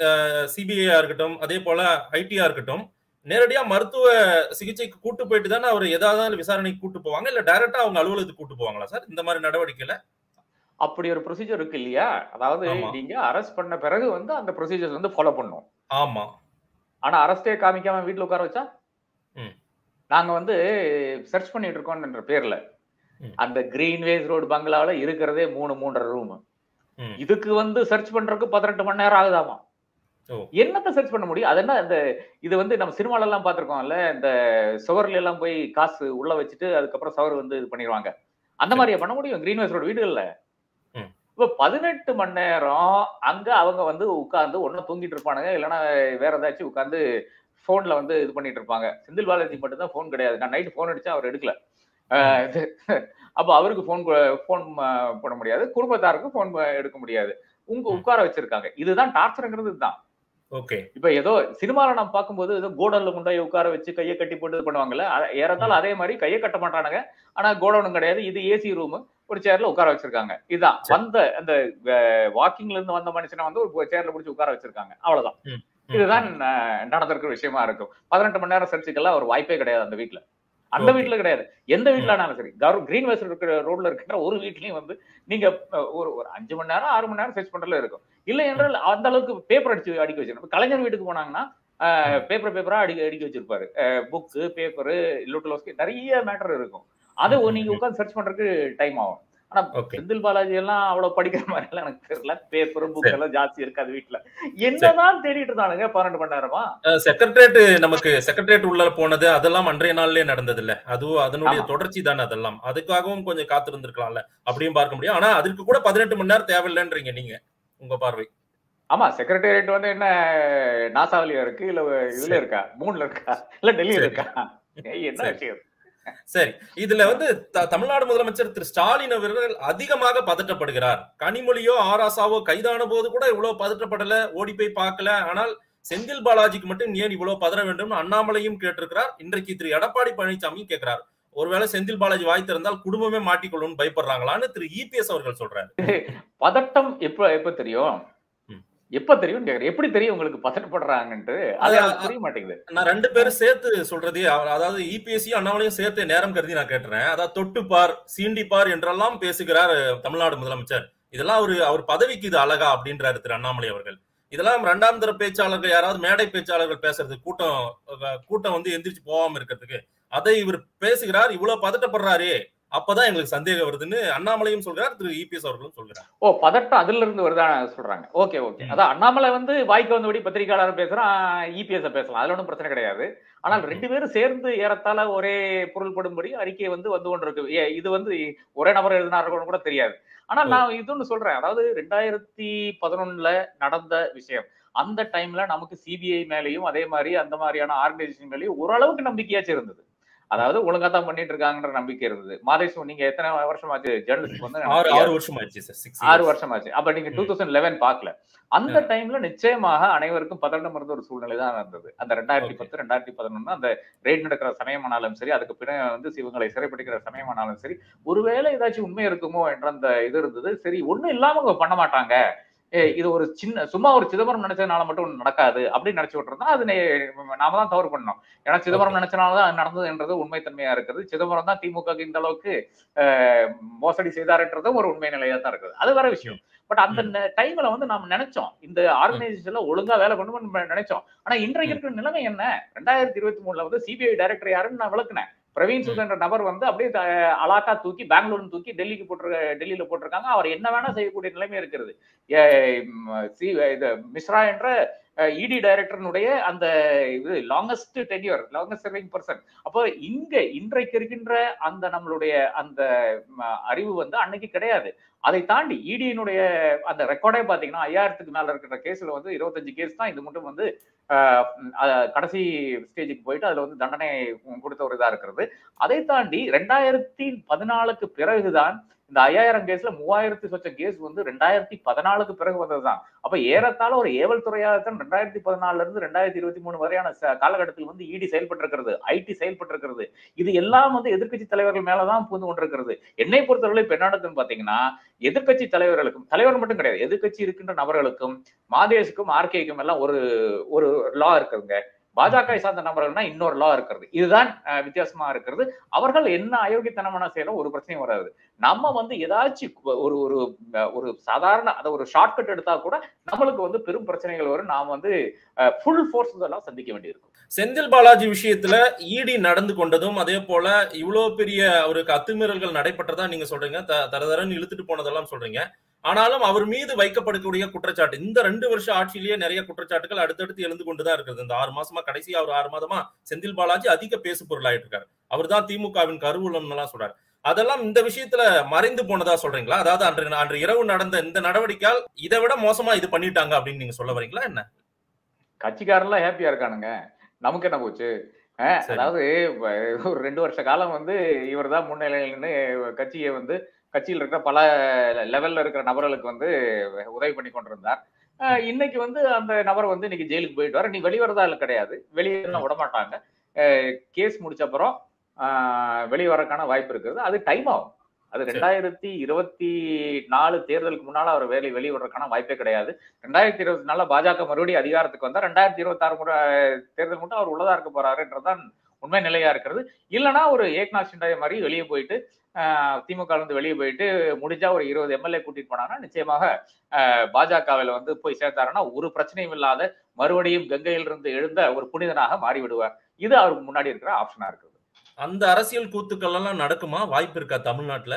சிபிஐயா இருக்கட்டும் அதே போல ஐடியா இருக்கட்டும் நேரடியா மருத்துவ சிகிச்சைக்கு கூட்டு போயிட்டு தானே அவர் ஏதாவது விசாரணைக்கு கூட்டு போவாங்க இல்ல டைரக்டா அவங்க அலுவலகத்துக்கு கூட்டு போவாங்களா சார் இந்த மாதிரி நடவடிக்கையில அப்படி ஒரு ப்ரொசீஜர் இருக்கு இல்லையா அதாவது ஆமா. நீங்க அரெஸ்ட் பண்ண பிறகு வந்து அந்த ப்ரொசீஜர்ஸ் வந்து ஃபாலோ பண்ணும் ஆமா ஆனா அரெஸ்டே காமிக்காம வீட்ல உட்கார வச்சா ம். நாங்க வந்து சர்ச் பண்ணிட்டு இருக்கோம்ன்ற பேர்ல ம். அந்த கிரீன்வேஸ் ரோடு பங்களாவில இருக்கிறதே மூணு மூன்றரை ரூம் ம். இதுக்கு வந்து சர்ச் பண்றதுக்கு பதினெட்டு மணி நேரம் ஆகுதாமா ஓ. என்னத்த சர்ச் பண்ண முடியும் அது என்ன இந்த இது வந்து நம்ம சினிமால எல்லாம் பாத்திருக்கோம்ல இந்த சுவர்ல எல்லாம் போய் காசு உள்ள வச்சுட்டு அதுக்கப்புறம் சுவர் வந்து இது பண்ணிடுவாங்க அந்த மாதிரியா பண்ண முடியும் கிரீன்வேஸ் ரோடு வீடுகள்ல ம். இப்ப பதினெட்டு மணி நேரம் அங்க அவங்க வந்து உட்கார்ந்து ஒன்னும் தூங்கிட்டு இருப்பானுங்க இல்லைன்னா வேற ஏதாச்சும் உட்கார்ந்து போன்ல வந்து இது பண்ணிட்டு இருப்பாங்க செந்தில் பாலாஜி மட்டும் தான் போன் கிடையாது நான் நைட் போன் அடிச்சா அவர் எடுக்கல அஹ் இது அப்ப அவருக்கு போன் போன் பண்ண முடியாது குடும்பத்தாருக்கு போன் எடுக்க முடியாது உங்க ம். உட்கார வச்சிருக்காங்க இதுதான் டார்ச்சருங்கிறது இதுதான் ஓகே இப்ப ஏதோ சினிமால நம்ம பார்க்கும்போது ஏதோ கோடன்ல கொண்டாய் உட்கார வச்சு கையை கட்டி போட்டு இது பண்ணுவாங்கல்ல அத- ஏறத்தாழ அதே மாதிரி கையை கட்ட மாட்டானுங்க ஆனா கோடவுனும் கிடையாது இது ஏசி ரூம் ஒரு சேர்ல உட்கார வச்சிருக்காங்க இதுதான் சரி. வந்த அந்த வாக்கிங்ல இருந்து வந்த மனுஷனை வந்து ஒரு சேர்ல பிடிச்சி உட்கார வச்சிருக்காங்க அவ்வளவுதான் ம். இதுதான் அஹ், நடந்திருக்கிற விஷயமா இருக்கும் பதினெட்டு மணி நேரம் சர்ச்சுக்கெல்லாம் ஒரு வாய்ப்பே கிடையாது அந்த வீட்ல அந்த Okay. வீட்ல கிடையாது எந்த வீட்ல ஆனாலும் சரி கிரீன் வேஸ்ட் இருக்கிற ரோட்ல இருக்கிற ஒரு வீட்லயும் வந்து நீங்க அஹ், ஒரு ஒரு அஞ்சு மணி நேரம் ஆறு மணி நேரம் சர்ச் பண்றதுல இருக்கும் இல்லை என்றால் அந்த அளவுக்கு பேப்பர் அடிச்சு அடிக்க வச்சிருக்கணும் கலைஞர் வீட்டுக்கு போனாங்கன்னா பேப்பர் பேப்பரா அடிக்க அடிக்க வச்சிருப்பாரு புக்கு பேப்பரு லோட்டலோஸ்க்கு நிறைய மேட்டர் இருக்கும் அதை ம், நீங்க ம். உட்கார்ந்து சர்ச் பண்றதுக்கு டைம் ஆகும் ஆனா ஓகே செந்தில் பாலாஜி எல்லாம் அவ்வளவு படிக்கிற மாதிரி எல்லாம் எனக்கு தெரியல பேப்பரும் புக் சரி. எல்லாம் ஜாஸ்தி இருக்காது வீட்டுல என்னதான் தேடிட்டு இருந்தானுங்க பன்னெண்டு மணி நேரமா செக்ரட்டரியேட் நமக்கு செக்ரட்டரியேட் உள்ள போனது அதெல்லாம் அன்றைய நாள்லயே நடந்தது இல்ல அதுவும் அதனுடைய ஆமா. தொடர்ச்சி தானே அதெல்லாம் அதுக்காகவும் கொஞ்சம் காத்திருந்திருக்கலாம்ல அப்படியும் பார்க்க முடியும் ஆனா அதற்கு கூட பதினெட்டு மணி நேரம் தேவையில்லைன்றீங்க நீங்க உங்க பார்வை ஆமா செக்ரட்டேரியட் வந்து என்ன நாசாவிலியா இருக்கு இல்ல இதுல சரி. இருக்கா மூணுல இருக்கா இல்ல டெல்லியில சரி. இருக்கா ஏய், என்ன சரி. விஷயம் சரி இதுல வந்து த- தமிழ்நாடு முதலமைச்சர் திரு ஸ்டாலின் அவர்கள் அதிகமாக பதட்டப்படுகிறார் கனிமொழியோ ஆராசாவோ கைதான போது கூட இவ்வளவு பதட்டப்படல ஓடி போய் பார்க்கல ஆனால் செந்தில் பாலாஜிக்கு மட்டும் ஏன் இவ்வளவு பதற வேண்டும் அண்ணாமலையும் கேட்டிருக்கிறார் இன்றைக்கு திரு எடப்பாடி பழனிசாமியும் கேட்கிறார் ஒருவேளை செந்தில் பாலாஜி வாய் திறந்தால் குடும்பமே மாட்டிக்கொள்ளும் பயப்படுறாங்களான்னு திரு இபிஎஸ் அவர்கள் சொல்றாரு பதட்டம் எப்ப எப்ப தெரியும் ம். எப்ப தெரியும் கேக்குறேன் எப்படி தெரியும் உங்களுக்கு பதட்டப்படுறாங்கன்ட்டு அது அது- எனக்கு புரிய மாட்டேங்குது நான் ரெண்டு பேரும் சேர்த்து சொல்றதே அவ- அதாவது இபிஎஸ்சி அண்ணாமலையும் சேர்த்து நேரம் கருதி நான் கேட்டுறேன் அதாவது தொட்டுப்பார் சீண்டிப்பார் என்றெல்லாம் பேசுகிறார் அஹ், தமிழ்நாடு முதலமைச்சர் இதெல்லாம் ஒரு அவர் பதவிக்கு இது அழகா அப்படின்றாரு திரு அண்ணாமலை அவர்கள் இதெல்லாம் இரண்டாம் தர பேச்சாளர்கள் யாராவது மேடை பேச்சாளர்கள் பேசுறது கூட்டம் அஹ், கூட்டம் வந்து எந்திரிச்சு போகாம இருக்கிறதுக்கு அதை இவர் பேசுகிறார் இவ்வளவு பதட்டப்படுறாரே அப்பதான் எங்களுக்கு சந்தேகம் வருதுன்னு அண்ணாமலையும் சொல்கிறார் திரு இபிஎஸ் அவர்களும் சொல்கிறார் ஓ பதட்டம் அதுல இருந்து வருதான் சொல்றாங்க ஓகே ஓகே ம். அதான் அண்ணாமலை வந்து வாய்க்கு வந்தபடி பத்திரிகையாளர் பேசுறான் இபிஎஸ் பேசலாம் அதுல ஒன்றும் பிரச்சனை கிடையாது ஆனால் ம். ரெண்டு பேரும் சேர்ந்து ஏறத்தாழ ஒரே பொருள்படும்படி அறிக்கை வந்து வந்து கொண்டிருக்கு ஏ, இது வந்து ஒரே நபர் எழுதினார்கள் கூட தெரியாது ஆனால் ஓ. நான் இது ஒண்ணு சொல்றேன் அதாவது ரெண்டாயிரத்தி பதினொன்னுல நடந்த விஷயம் அந்த டைம்ல நமக்கு சிபிஐ மேலயும் அதே மாதிரி அந்த மாதிரியான ஆர்கனைசேஷன் மேலயும் ஓரளவுக்கு நம்பிக்கையாச்சும் இருந்தது அதாவது ஒழுங்கா தான் பண்ணிட்டு இருக்காங்கன்ற நம்பிக்கை இருந்தது மாதேஷ் நீங்க எத்தனை வருஷமாச்சு ஜேர்னலிஸ்ட் வந்து எனக்கு ஆறு தெரியாது. ஆறு வருஷம் ஆயிடுச்சு சார் சிக்ஸ் ஆறு வருஷம் ஆச்சு அப்ப நீங்க ம். டூ தௌசண்ட் லெவன் பாக்கல அந்த ஆ. டைம்ல நிச்சயமாக அனைவருக்கும் பதட்டம் இருந்த ஒரு சூழ்நிலை தான் இருந்தது அந்த ரெண்டாயிரத்தி Okay. பத்து ரெண்டாயிரத்தி பதினொன்னு அந்த ரெய்ட் நடக்கிற சமயமானாலும் சரி அதுக்கு பின்ன வந்து சிவங்களை சிறைப்பிடிக்கிற சமயமானாலும் சரி ஒருவேளை ஏதாச்சும் உண்மை இருக்குமோ என்ற அந்த இது இருந்தது சரி ஒண்ணும் இல்லாம அவங்க பண்ண மாட்டாங்க ஏ, இது ஒரு சின்ன சும்மா ஒரு சிதம்பரம் நினைச்சதுனால மட்டும் ஒண்ணு நடக்காது அப்படின்னு நினைச்சு விட்டுருந்தா அது நே- நாம தான் தவறு பண்ணோம் ஏன்னா சிதம்பரம் நினைச்சனாலதான் அது நடந்ததுன்றது உண்மைத்தன்மையா இருக்குது சிதம்பரம் தான் திமுக இந்த அளவுக்கு அஹ், மோசடி செய்தாருன்றதும் ஒரு உண்மை நிலையா தான் இருக்குது அது வேற விஷயம் பட் அந்த டைம்ல வந்து நாம நினைச்சோம் இந்த ஆர்கனைசேஷன்ல ஒழுங்கா வேலை கொண்டு வந்து நம்ம நினைச்சோம் ஆனா இன்றைக்கு இருக்கிற நிலைமை என்ன ரெண்டாயிரத்தி இருபத்தி மூணுல வந்து சிபிஐ டைரக்டர் யாருன்னு நான் விளக்குனேன் பிரவீன் சூத் என்ற நபர் வந்து அப்படியே த- அலாக்கா தூக்கி பெங்களூர் தூக்கி டெல்லிக்கு போட்டு டெல்லியில போட்டிருக்காங்க அவர் என்ன வேணா செய்யக்கூடிய நிலைமை இருக்கிறது ஏ, ம், சி- இது மிஸ்ரா என்ற இடி டைரக்டர்னுடைய அந்த இது longest tenure longest serving person அப்போ இங்க இன்றைக்கு இருக்கின்ற அந்த நம்மளுடைய அந்த ம், அறிவு வந்து அன்னைக்கு கிடையாது அதை தாண்டி இடியினுடைய அந்த ரெக்கார்டே பாத்தீங்கன்னா ஐயாயிரத்துக்கு மேல இருக்கிற கேஸ்ல வந்து இருபத்தஞ்சு கேஸ் தான் இது மட்டும் வந்து ஆஹ், அஹ், கடைசி ஸ்டேஜுக்கு போயிட்டு அதுல வந்து தண்டனை கொடுத்த ஒரு இதா இருக்கிறது அதை தாண்டி ரெண்டாயிரத்தி பதினாலுக்கு பிறகுதான் இந்த ஐயாயிரம் கேஸ்ல மூவாயிரத்தி சொச்ச கேஸ் வந்து ரெண்டாயிரத்தி பதினாலுக்கு பிறகு வந்ததுதான் அப்ப ஏறத்தாழ ஒரு ஏவல் துறையாகத்தான் ரெண்டாயிரத்தி பதினாலுல இருந்து ரெண்டாயிரத்தி இருபத்தி மூணு வரையான ச- காலகட்டத்தில் வந்து இடி செயல்பட்டிருக்கிறது ஐடி செயல்பட்டிருக்கிறது இது எல்லாம் வந்து எதிர்க்கட்சி தலைவர்கள் மேலதான் புகுந்து கொண்டிருக்கிறது என்னை பொறுத்தவரை இப்ப என்ன நடக்குதுன்னு பாத்தீங்கன்னா எதிர்க்கட்சி தலைவர்களுக்கும் தலைவர் மட்டும் கிடையாது எதிர்க்கட்சி இருக்கின்ற நபர்களுக்கும் மாதேஷுக்கும் ஆர்கேக்கும் எல்லாம் ஒரு ஒரு லா இருக்குதுங்க பாஜக சார்ந்த நபர்கள்னா இன்னொரு லா இருக்கிறது இதுதான் அஹ், வித்தியாசமா இருக்கிறது அவர்கள் என்ன அயோக்கியத்தனமான செய்யறோம் ஒரு பிரச்சனையும் வராது நம்ம வந்து ஏதாச்சும் ஒரு ஒரு அஹ், ஒரு சாதாரண அதை ஒரு ஷார்ட்கட் எடுத்தா கூட நம்மளுக்கு வந்து பெரும் பிரச்சனைகள் வரும் நாம் வந்து ஃபுல் ஃபோர்ஸ் எல்லாம் சந்திக்க வேண்டியிருக்கும் செந்தில் பாலாஜி விஷயத்துல இடி நடந்து கொண்டதும் அதே போல இவ்வளவு பெரிய அவருக்கு அத்துமீறல்கள் நடைபெற்றதா நீங்க சொல்றீங்க த- தரதரன்னு இழுத்துட்டு போனதெல்லாம் சொல்றீங்க ஆனாலும் அவர் மீது வைக்கப்படக்கூடிய குற்றச்சாட்டு இந்த ரெண்டு வருஷ ஆட்சியிலேயே நிறைய குற்றச்சாட்டுகள் அடுத்தடுத்து எழுந்து கொண்டுதான் இருக்குது இந்த ஆறு மாசமா கடைசியா ஒரு ஆறு மாதமா செந்தில் பாலாஜி அதிக பேசு பொருளாயிட்டு இருக்காரு அவர் தான் திமுகவின் கருவூலம் எல்லாம் சொல்றாரு அதெல்லாம் இந்த விஷயத்துல மறைந்து போனதா சொல்றீங்களா அதாவது அன்று அன்று இரவு நடந்த இந்த நடவடிக்கையால் இதை விட மோசமா இது பண்ணிட்டாங்க அப்படின்னு நீங்க சொல்ல வரீங்களா என்ன கட்சிக்காரெல்லாம் ஹாப்பியா இருக்கானுங்க நமக்கு என்ன போச்சு அஹ், சரி. அதாவது வ- ஒரு ரெண்டு வருஷ காலம் வந்து இவர் தான் முன்னிலையில்னு கட்சியை வந்து கட்சியில் இருக்கிற பல லெவல்ல இருக்கிற நபர்களுக்கு வந்து உதவி பண்ணி கொண்டிருந்தார் அஹ், இன்னைக்கு வந்து அந்த நபர் வந்து இன்னைக்கு ஜெயிலுக்கு போயிட்டு வர நீ வெளிவரதா இல்ல கிடையாது வெளியேறலாம் விட மாட்டாங்க கேஸ் முடிச்ச அப்புறம் அஹ், வெளிய வரக்கான வாய்ப்பு இருக்குது அது டைம் ஆகும் அது ரெண்டாயிரத்தி இருபத்தி நாலு தேர்தலுக்கு முன்னால அவர் வேலை வெளியே வர்றதுக்கான வாய்ப்பே கிடையாது ரெண்டாயிரத்தி இருபத்தி நாலுல பாஜக மறுபடியும் அதிகாரத்துக்கு வந்தா ரெண்டாயிரத்தி இருபத்தி ஆறு முறை தேர்தல் மட்டும் அவர் உள்ளதா இருக்க போறாருன்றதுதான் உண்மை நிலையா இருக்கிறது இல்லைன்னா ஒரு ஏக்நாத் ஷிண்டாய் மாதிரி வெளியே போயிட்டு ஆஹ், திமுக ல இருந்து வெளியே போயிட்டு முடிஞ்சா ஒரு இருபது எம்எல்ஏ கூட்டிட்டு போனாங்கன்னா நிச்சயமாக பாஜகவில் வந்து போய் சேர்த்தாருன்னா ஒரு பிரச்சனையும் இல்லாத மறுபடியும் கங்கையில் இருந்து எழுந்த ஒரு புனிதனாக மாறி விடுவார் இது அவருக்கு முன்னாடி இருக்கிற ஆப்ஷனா இருக்குது அந்த அரசியல் கூத்துக்கள் எல்லாம் நடக்குமா வாய்ப்பு இருக்கா தமிழ்நாட்டுல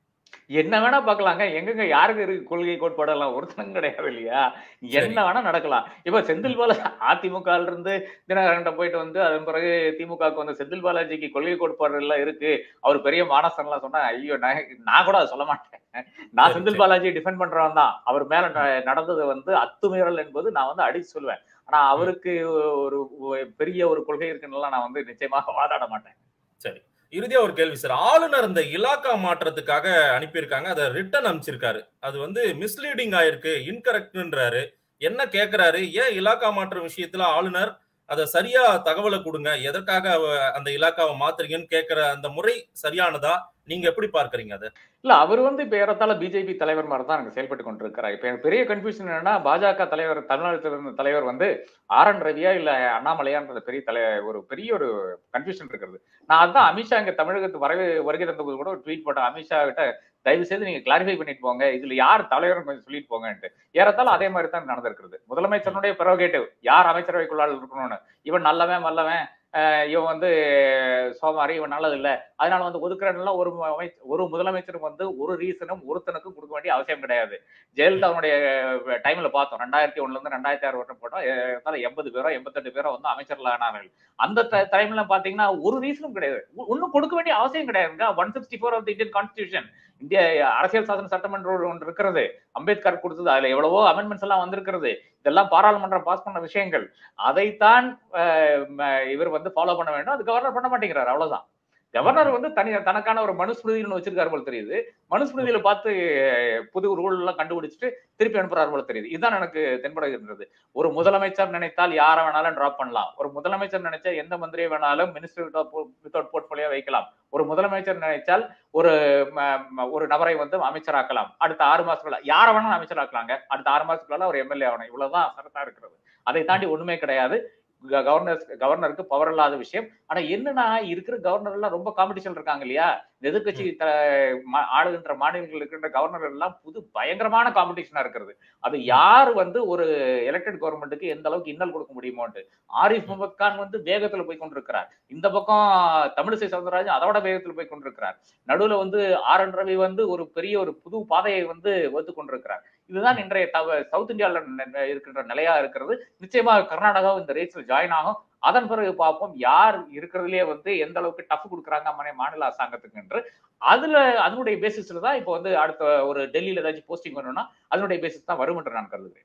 என்ன வேணா பார்க்கலாங்க எங்கெங்க யாருக்கு இருக்கு கொள்கை கோட்பாடெல்லாம் ஒருத்தனும் கிடையாது இல்லையா என்ன வேணா நடக்கலாம் இப்ப செந்தில் பாலாஜி அதிமுக ல இருந்து தினகரன்ட்ட போயிட்டு வந்து அதன் பிறகு திமுகவுக்கு வந்து செந்தில் பாலாஜிக்கு கொள்கை கோட்பாடு எல்லாம் இருக்கு அவர் பெரிய மானசன் எல்லாம் சொன்னா ஐயோ நான் நான் கூட அதை சொல்ல மாட்டேன் நான் சரி, செந்தில் சரி. பாலாஜியை டிஃபெண்ட் பண்றவன் தான் அவர் மேல ந- நடந்தது வந்து அத்துமீறல் என்பது நான் வந்து அடிச்சு சொல்லுவேன் ஆனா அவருக்கு ஒரு ஒரு பெரிய ஒரு கொள்கை இருக்குன்னு நான் வந்து நிச்சயமாக வாதாட மாட்டேன் இறுதியா ஒரு கேள்வி சார் ஆளுநர் இந்த இலாக்கா மாற்றத்துக்காக அனுப்பியிருக்காங்க அதை ரிட்டர்ன் அனுப்பிச்சிருக்காரு அது வந்து மிஸ்லீடிங் ஆயிருக்கு இன்கரெக்ட்ன்றாரு என்ன கேக்குறாரு ஏன் இலாக்கா மாற்றம் விஷயத்துல ஆளுநர் அதை சரியா தகவலை கொடுங்க எதற்காக அவ- அந்த இலாக்காவை மாத்துறீங்கன்னு கேக்குற அந்த முறை சரியானதா நீங்க எப்படி பார்க்கறீங்க அதை இல்ல அவர் வந்து இப்ப ஏறத்தாழ பிஜேபி தலைவர் மாதிரி தான் எனக்கு செயல்பட்டு கொண்டிருக்கிறார் இப்ப எனக்கு பெரிய கன்ஃபியூஷன் என்னன்னா பாஜக தலைவர் தமிழ்நாட்டில் இருந்த தலைவர் வந்து ஆர் என் ரவியா இல்ல அண்ணாமலையான்ற பெரிய தலை ஒரு பெரிய ஒரு கன்ஃபியூஷன் இருக்கிறது நான் அதான் அமித்ஷா இங்க தமிழகத்துக்கு வரவே வருகை தந்தபோது கூட ஒரு ட்வீட் போட்டேன் அமித்ஷா கிட்ட தயவு செய்து நீங்க கிளாரிஃபை பண்ணிட்டு போங்க இதுல யார் தலைவர் கொஞ்சம் சொல்லிட்டு போங்கன்ட்டு ஏறத்தாழ அதே மாதிரி தான் நடந்திருக்கிறது முதலமைச்சருடைய பெரோகேட்டிவ் யார் அமைச்சரவைக்குள்ளால் இருக்கணும்னு இவன் நல்லவன் வல்லவன் அஹ் இவன் வந்து சோமாரி இவன் நல்லது இல்ல அதனால வந்து ஒதுக்குறதுலாம் ஒரு அமைச்ச- ஒரு முதலமைச்சருக்கு வந்து ஒரு ரீசனும் ஒருத்தனுக்கும் கொடுக்க வேண்டிய அவசியம் கிடையாது ஜெயலலிதாவுடைய டைம்ல பார்த்தோம் ரெண்டாயிரத்தி ஒண்ணுல இருந்து ரெண்டாயிரத்தி ஆறு வருஷம் போட்டோம் ஏறத்தாழ எண்பது பேரோ எண்பத்தெட்டு பேரோ வந்து அமைச்சர்கள் ஆனார்கள் அந்த டைம்ல பாத்தீங்கன்னா ஒரு ரீசனும் கிடையாது ஒ- ஒண்ணும் கொடுக்க வேண்டிய அவசியம் கிடையாதுங்க one sixty four of Indian constitution இந்திய அரசியல் சாசன சட்டமன்றம் ஒன்று இருக்கிறது அம்பேத்கர் கொடுத்தது அதுல எவ்வளவோ அமெண்ட்மெண்ட்ஸ் எல்லாம் வந்திருக்கிறது இதெல்லாம் பாராளுமன்றம் பாஸ் பண்ண விஷயங்கள் அதைத்தான் அஹ், ம- இவர் வந்து ஃபாலோ பண்ண வேண்டும் அது கவர்னர் பண்ண மாட்டேங்கிறார் அவ்வளவுதான் கவர்னர் வந்து தனி தனக்கான ஒரு மனுஸ்மிருதின்னு வச்சிருக்காரு போல தெரியுது மனுஸ்மிருதியில பார்த்து அஹ், புது ரூல் எல்லாம் கண்டுபிடிச்சிட்டு திருப்பி அனுப்புறாரு போல தெரியுது இதுதான் எனக்கு தென்படுகின்றது ஒரு முதலமைச்சர் நினைத்தால் யாரை வேணாலும் டிராப் பண்ணலாம் ஒரு முதலமைச்சர் நினைச்சா எந்த மந்திரியை வேணாலும் மினிஸ்டர் வித்தவுட் போர்ட்போலியோ வைக்கலாம் ஒரு முதலமைச்சர் நினைச்சால் ஒரு ம- ம- ஒரு நபரை வந்து அமைச்சராக்கலாம் அடுத்த ஆறு மாசத்துக்குள்ள யாரை வேணாலும் அமைச்சராக்கலாங்க அடுத்த ஆறு மாசத்துக்குள்ள ஒரு எம்எல்ஏ ஆகணும் இவ்வளவுதான் சரத்தா இருக்கிறது அதை தாண்டி ஒண்ணுமே கிடையாது கவர்னர் கவர்னருக்கு பவர் இல்லாத விஷயம் ஆனா என்னன்னா இருக்கிற கவர்னர் எல்லாம் ரொம்ப காம்படிஷன் இருக்காங்க இல்லையா இந்த எதிர்க்கட்சி த- மா- ஆளுகின்ற மாநிலங்கள் இருக்கின்ற கவர்னர் எல்லாம் புது பயங்கரமான காம்படிஷனா இருக்கிறது அது யார் வந்து ஒரு எலெக்டட் கவர்மெண்ட்டுக்கு எந்த அளவுக்கு இன்னல் கொடுக்க முடியுமோன்ட்டு ஆரிஃப் முகமது கான் வந்து வேகத்துல போய் கொண்டிருக்கிறார் இந்த பக்கம் தமிழிசை சவுந்தரராஜன் அதோட வேகத்துல போய் கொண்டிருக்கிறார் நடுவுல வந்து ஆர் என் ரவி வந்து ஒரு பெரிய ஒரு புது பாதையை வந்து வகுத்து கொண்டிருக்கிறார் இதுதான் இன்றைய தவ சவுத் இந்தியாவில் ந- ந- இருக்கின்ற நிலையா இருக்கிறது நிச்சயமா கர்நாடகாவும் இந்த ரேஸ்ல ஜாயின் ஆகும் அதன் பிறகு பார்ப்போம் யார் இருக்கிறதுலயே வந்து எந்த அளவுக்கு டஃப் கொடுக்குறாங்க மனை- மாநில அரசாங்கத்துக்கு என்று அதுல அதனுடைய பேசிஸ்ல தான் இப்போ வந்து அடுத்த ஒரு டெல்லியில ஏதாச்சும் போஸ்டிங் வேணும்னா அதனுடைய பேசிஸ் தான் வரும் என்று நான் கருதுகிறேன்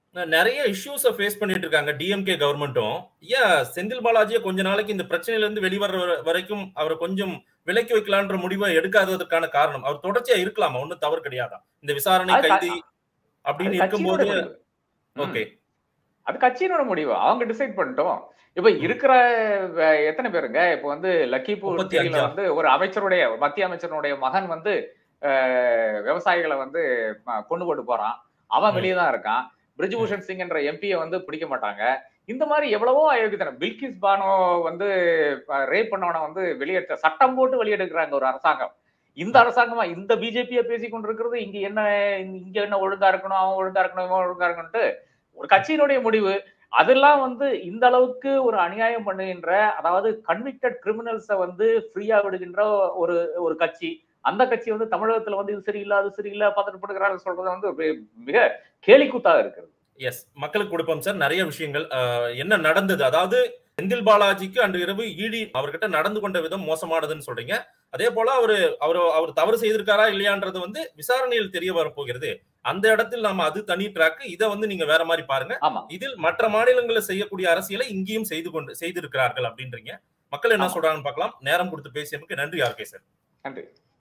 நிறைய இஷ்யூஸ ஃபேஸ் பண்ணிட்டு இருக்காங்க டிஎம்கே கவர்மெண்ட்டும் ஏன் செந்தில் பாலாஜியை கொஞ்ச நாளைக்கு இந்த பிரச்சனையில இருந்து வெளிவர வர- வரைக்கும் அவரை கொஞ்சம் விலக்கி வைக்கலான்ற முடிவை எடுக்காததற்கான காரணம் அவர் தொடர்ச்சியா இருக்கலாமா ஒண்ணும் தவறு கிடையாதா இந்த விசாரணை அது கைதி அது அப்படின்னு கட்சியினோட இருக்கும்போது முடிவு. ம். ஓகே அது கட்சியினோட முடிவு அவங்க டிசைட் பண்ணிட்டோம் இப்ப இருக்கிற அஹ், எத்தனை பேருங்க இப்ப வந்து லக்கிபூர் முப்பத்தி தொகுதியில அஞ்சா? வந்து ஒரு அமைச்சருடைய மத்திய அமைச்சருடைய மகன் வந்து அஹ், விவசாயிகளை வந்து ம- கொண்டு போட்டு போறான் அவன் ம். வெளியே தான் இருக்கான் பிரிஜ்பூஷன் சிங் என்ற எம்பியை வந்து பிடிக்க மாட்டாங்க இந்த மாதிரி எவ்வளவோ அயோக்கியத்தனம் பில்கிஸ் பானோ வந்து ரேப் பண்ணவனை வந்து வெளியேற்ற சட்டம் போட்டு வெளியெடுக்கிறாங்க ஒரு அரசாங்கம் இந்த அரசாங்கமா இந்த பிஜேபியை பேசி கொண்டிருக்கிறது இங்க என்ன இங்க என்ன ஒழுங்கா இருக்கணும் அவன் ஒழுங்கா இருக்கணும் இவன் ஒழுங்கா இருக்கணும்ட்டு ஒரு கட்சியினுடைய முடிவு அதெல்லாம் வந்து இந்த அளவுக்கு ஒரு அநியாயம் பண்ணுகின்ற அதாவது கன்விக்டட் கிரிமினல்ஸை வந்து ஃப்ரீயா விடுகின்ற ஒரு ஒரு கட்சி அந்த கட்சி வந்து தமிழகத்துல வந்து இது சரியில்லை அது சரியில்லை பதட்டப்படுகிறார்கள் சொல்றது வந்து ஒரு மிக கேலிக்கூத்தாக இருக்கிறது எஸ் மக்களுக்கு கொடுப்போம் சார் நிறைய விஷயங்கள் அஹ், என்ன நடந்தது அதாவது செந்தில் பாலாஜிக்கு அன்று இரவு இடி அவர்கிட்ட நடந்து கொண்ட விதம் மோசமானதுன்னு சொல்றீங்க அதே போல அவரு அவர் அவர் தவறு செய்திருக்காரா இல்லையான்றது வந்து விசாரணையில் தெரிய வரப்போகிறது அந்த இடத்தில் நாம அது தனி ட்ராக் இதை வந்து நீங்க வேற மாதிரி பாருங்க ஆமா இதில் மற்ற மாநிலங்களில் செய்யக்கூடிய அரசியலை இங்கேயும் செய்து கொண்டு செய்திருக்கிறார்கள் அப்படின்றீங்க மக்கள் என்ன ஆமா. சொல்றாங்கன்னு பார்க்கலாம் நேரம் கொடுத்து பேசியதுக்கு நன்றி ஆர்கே சார் நன்றி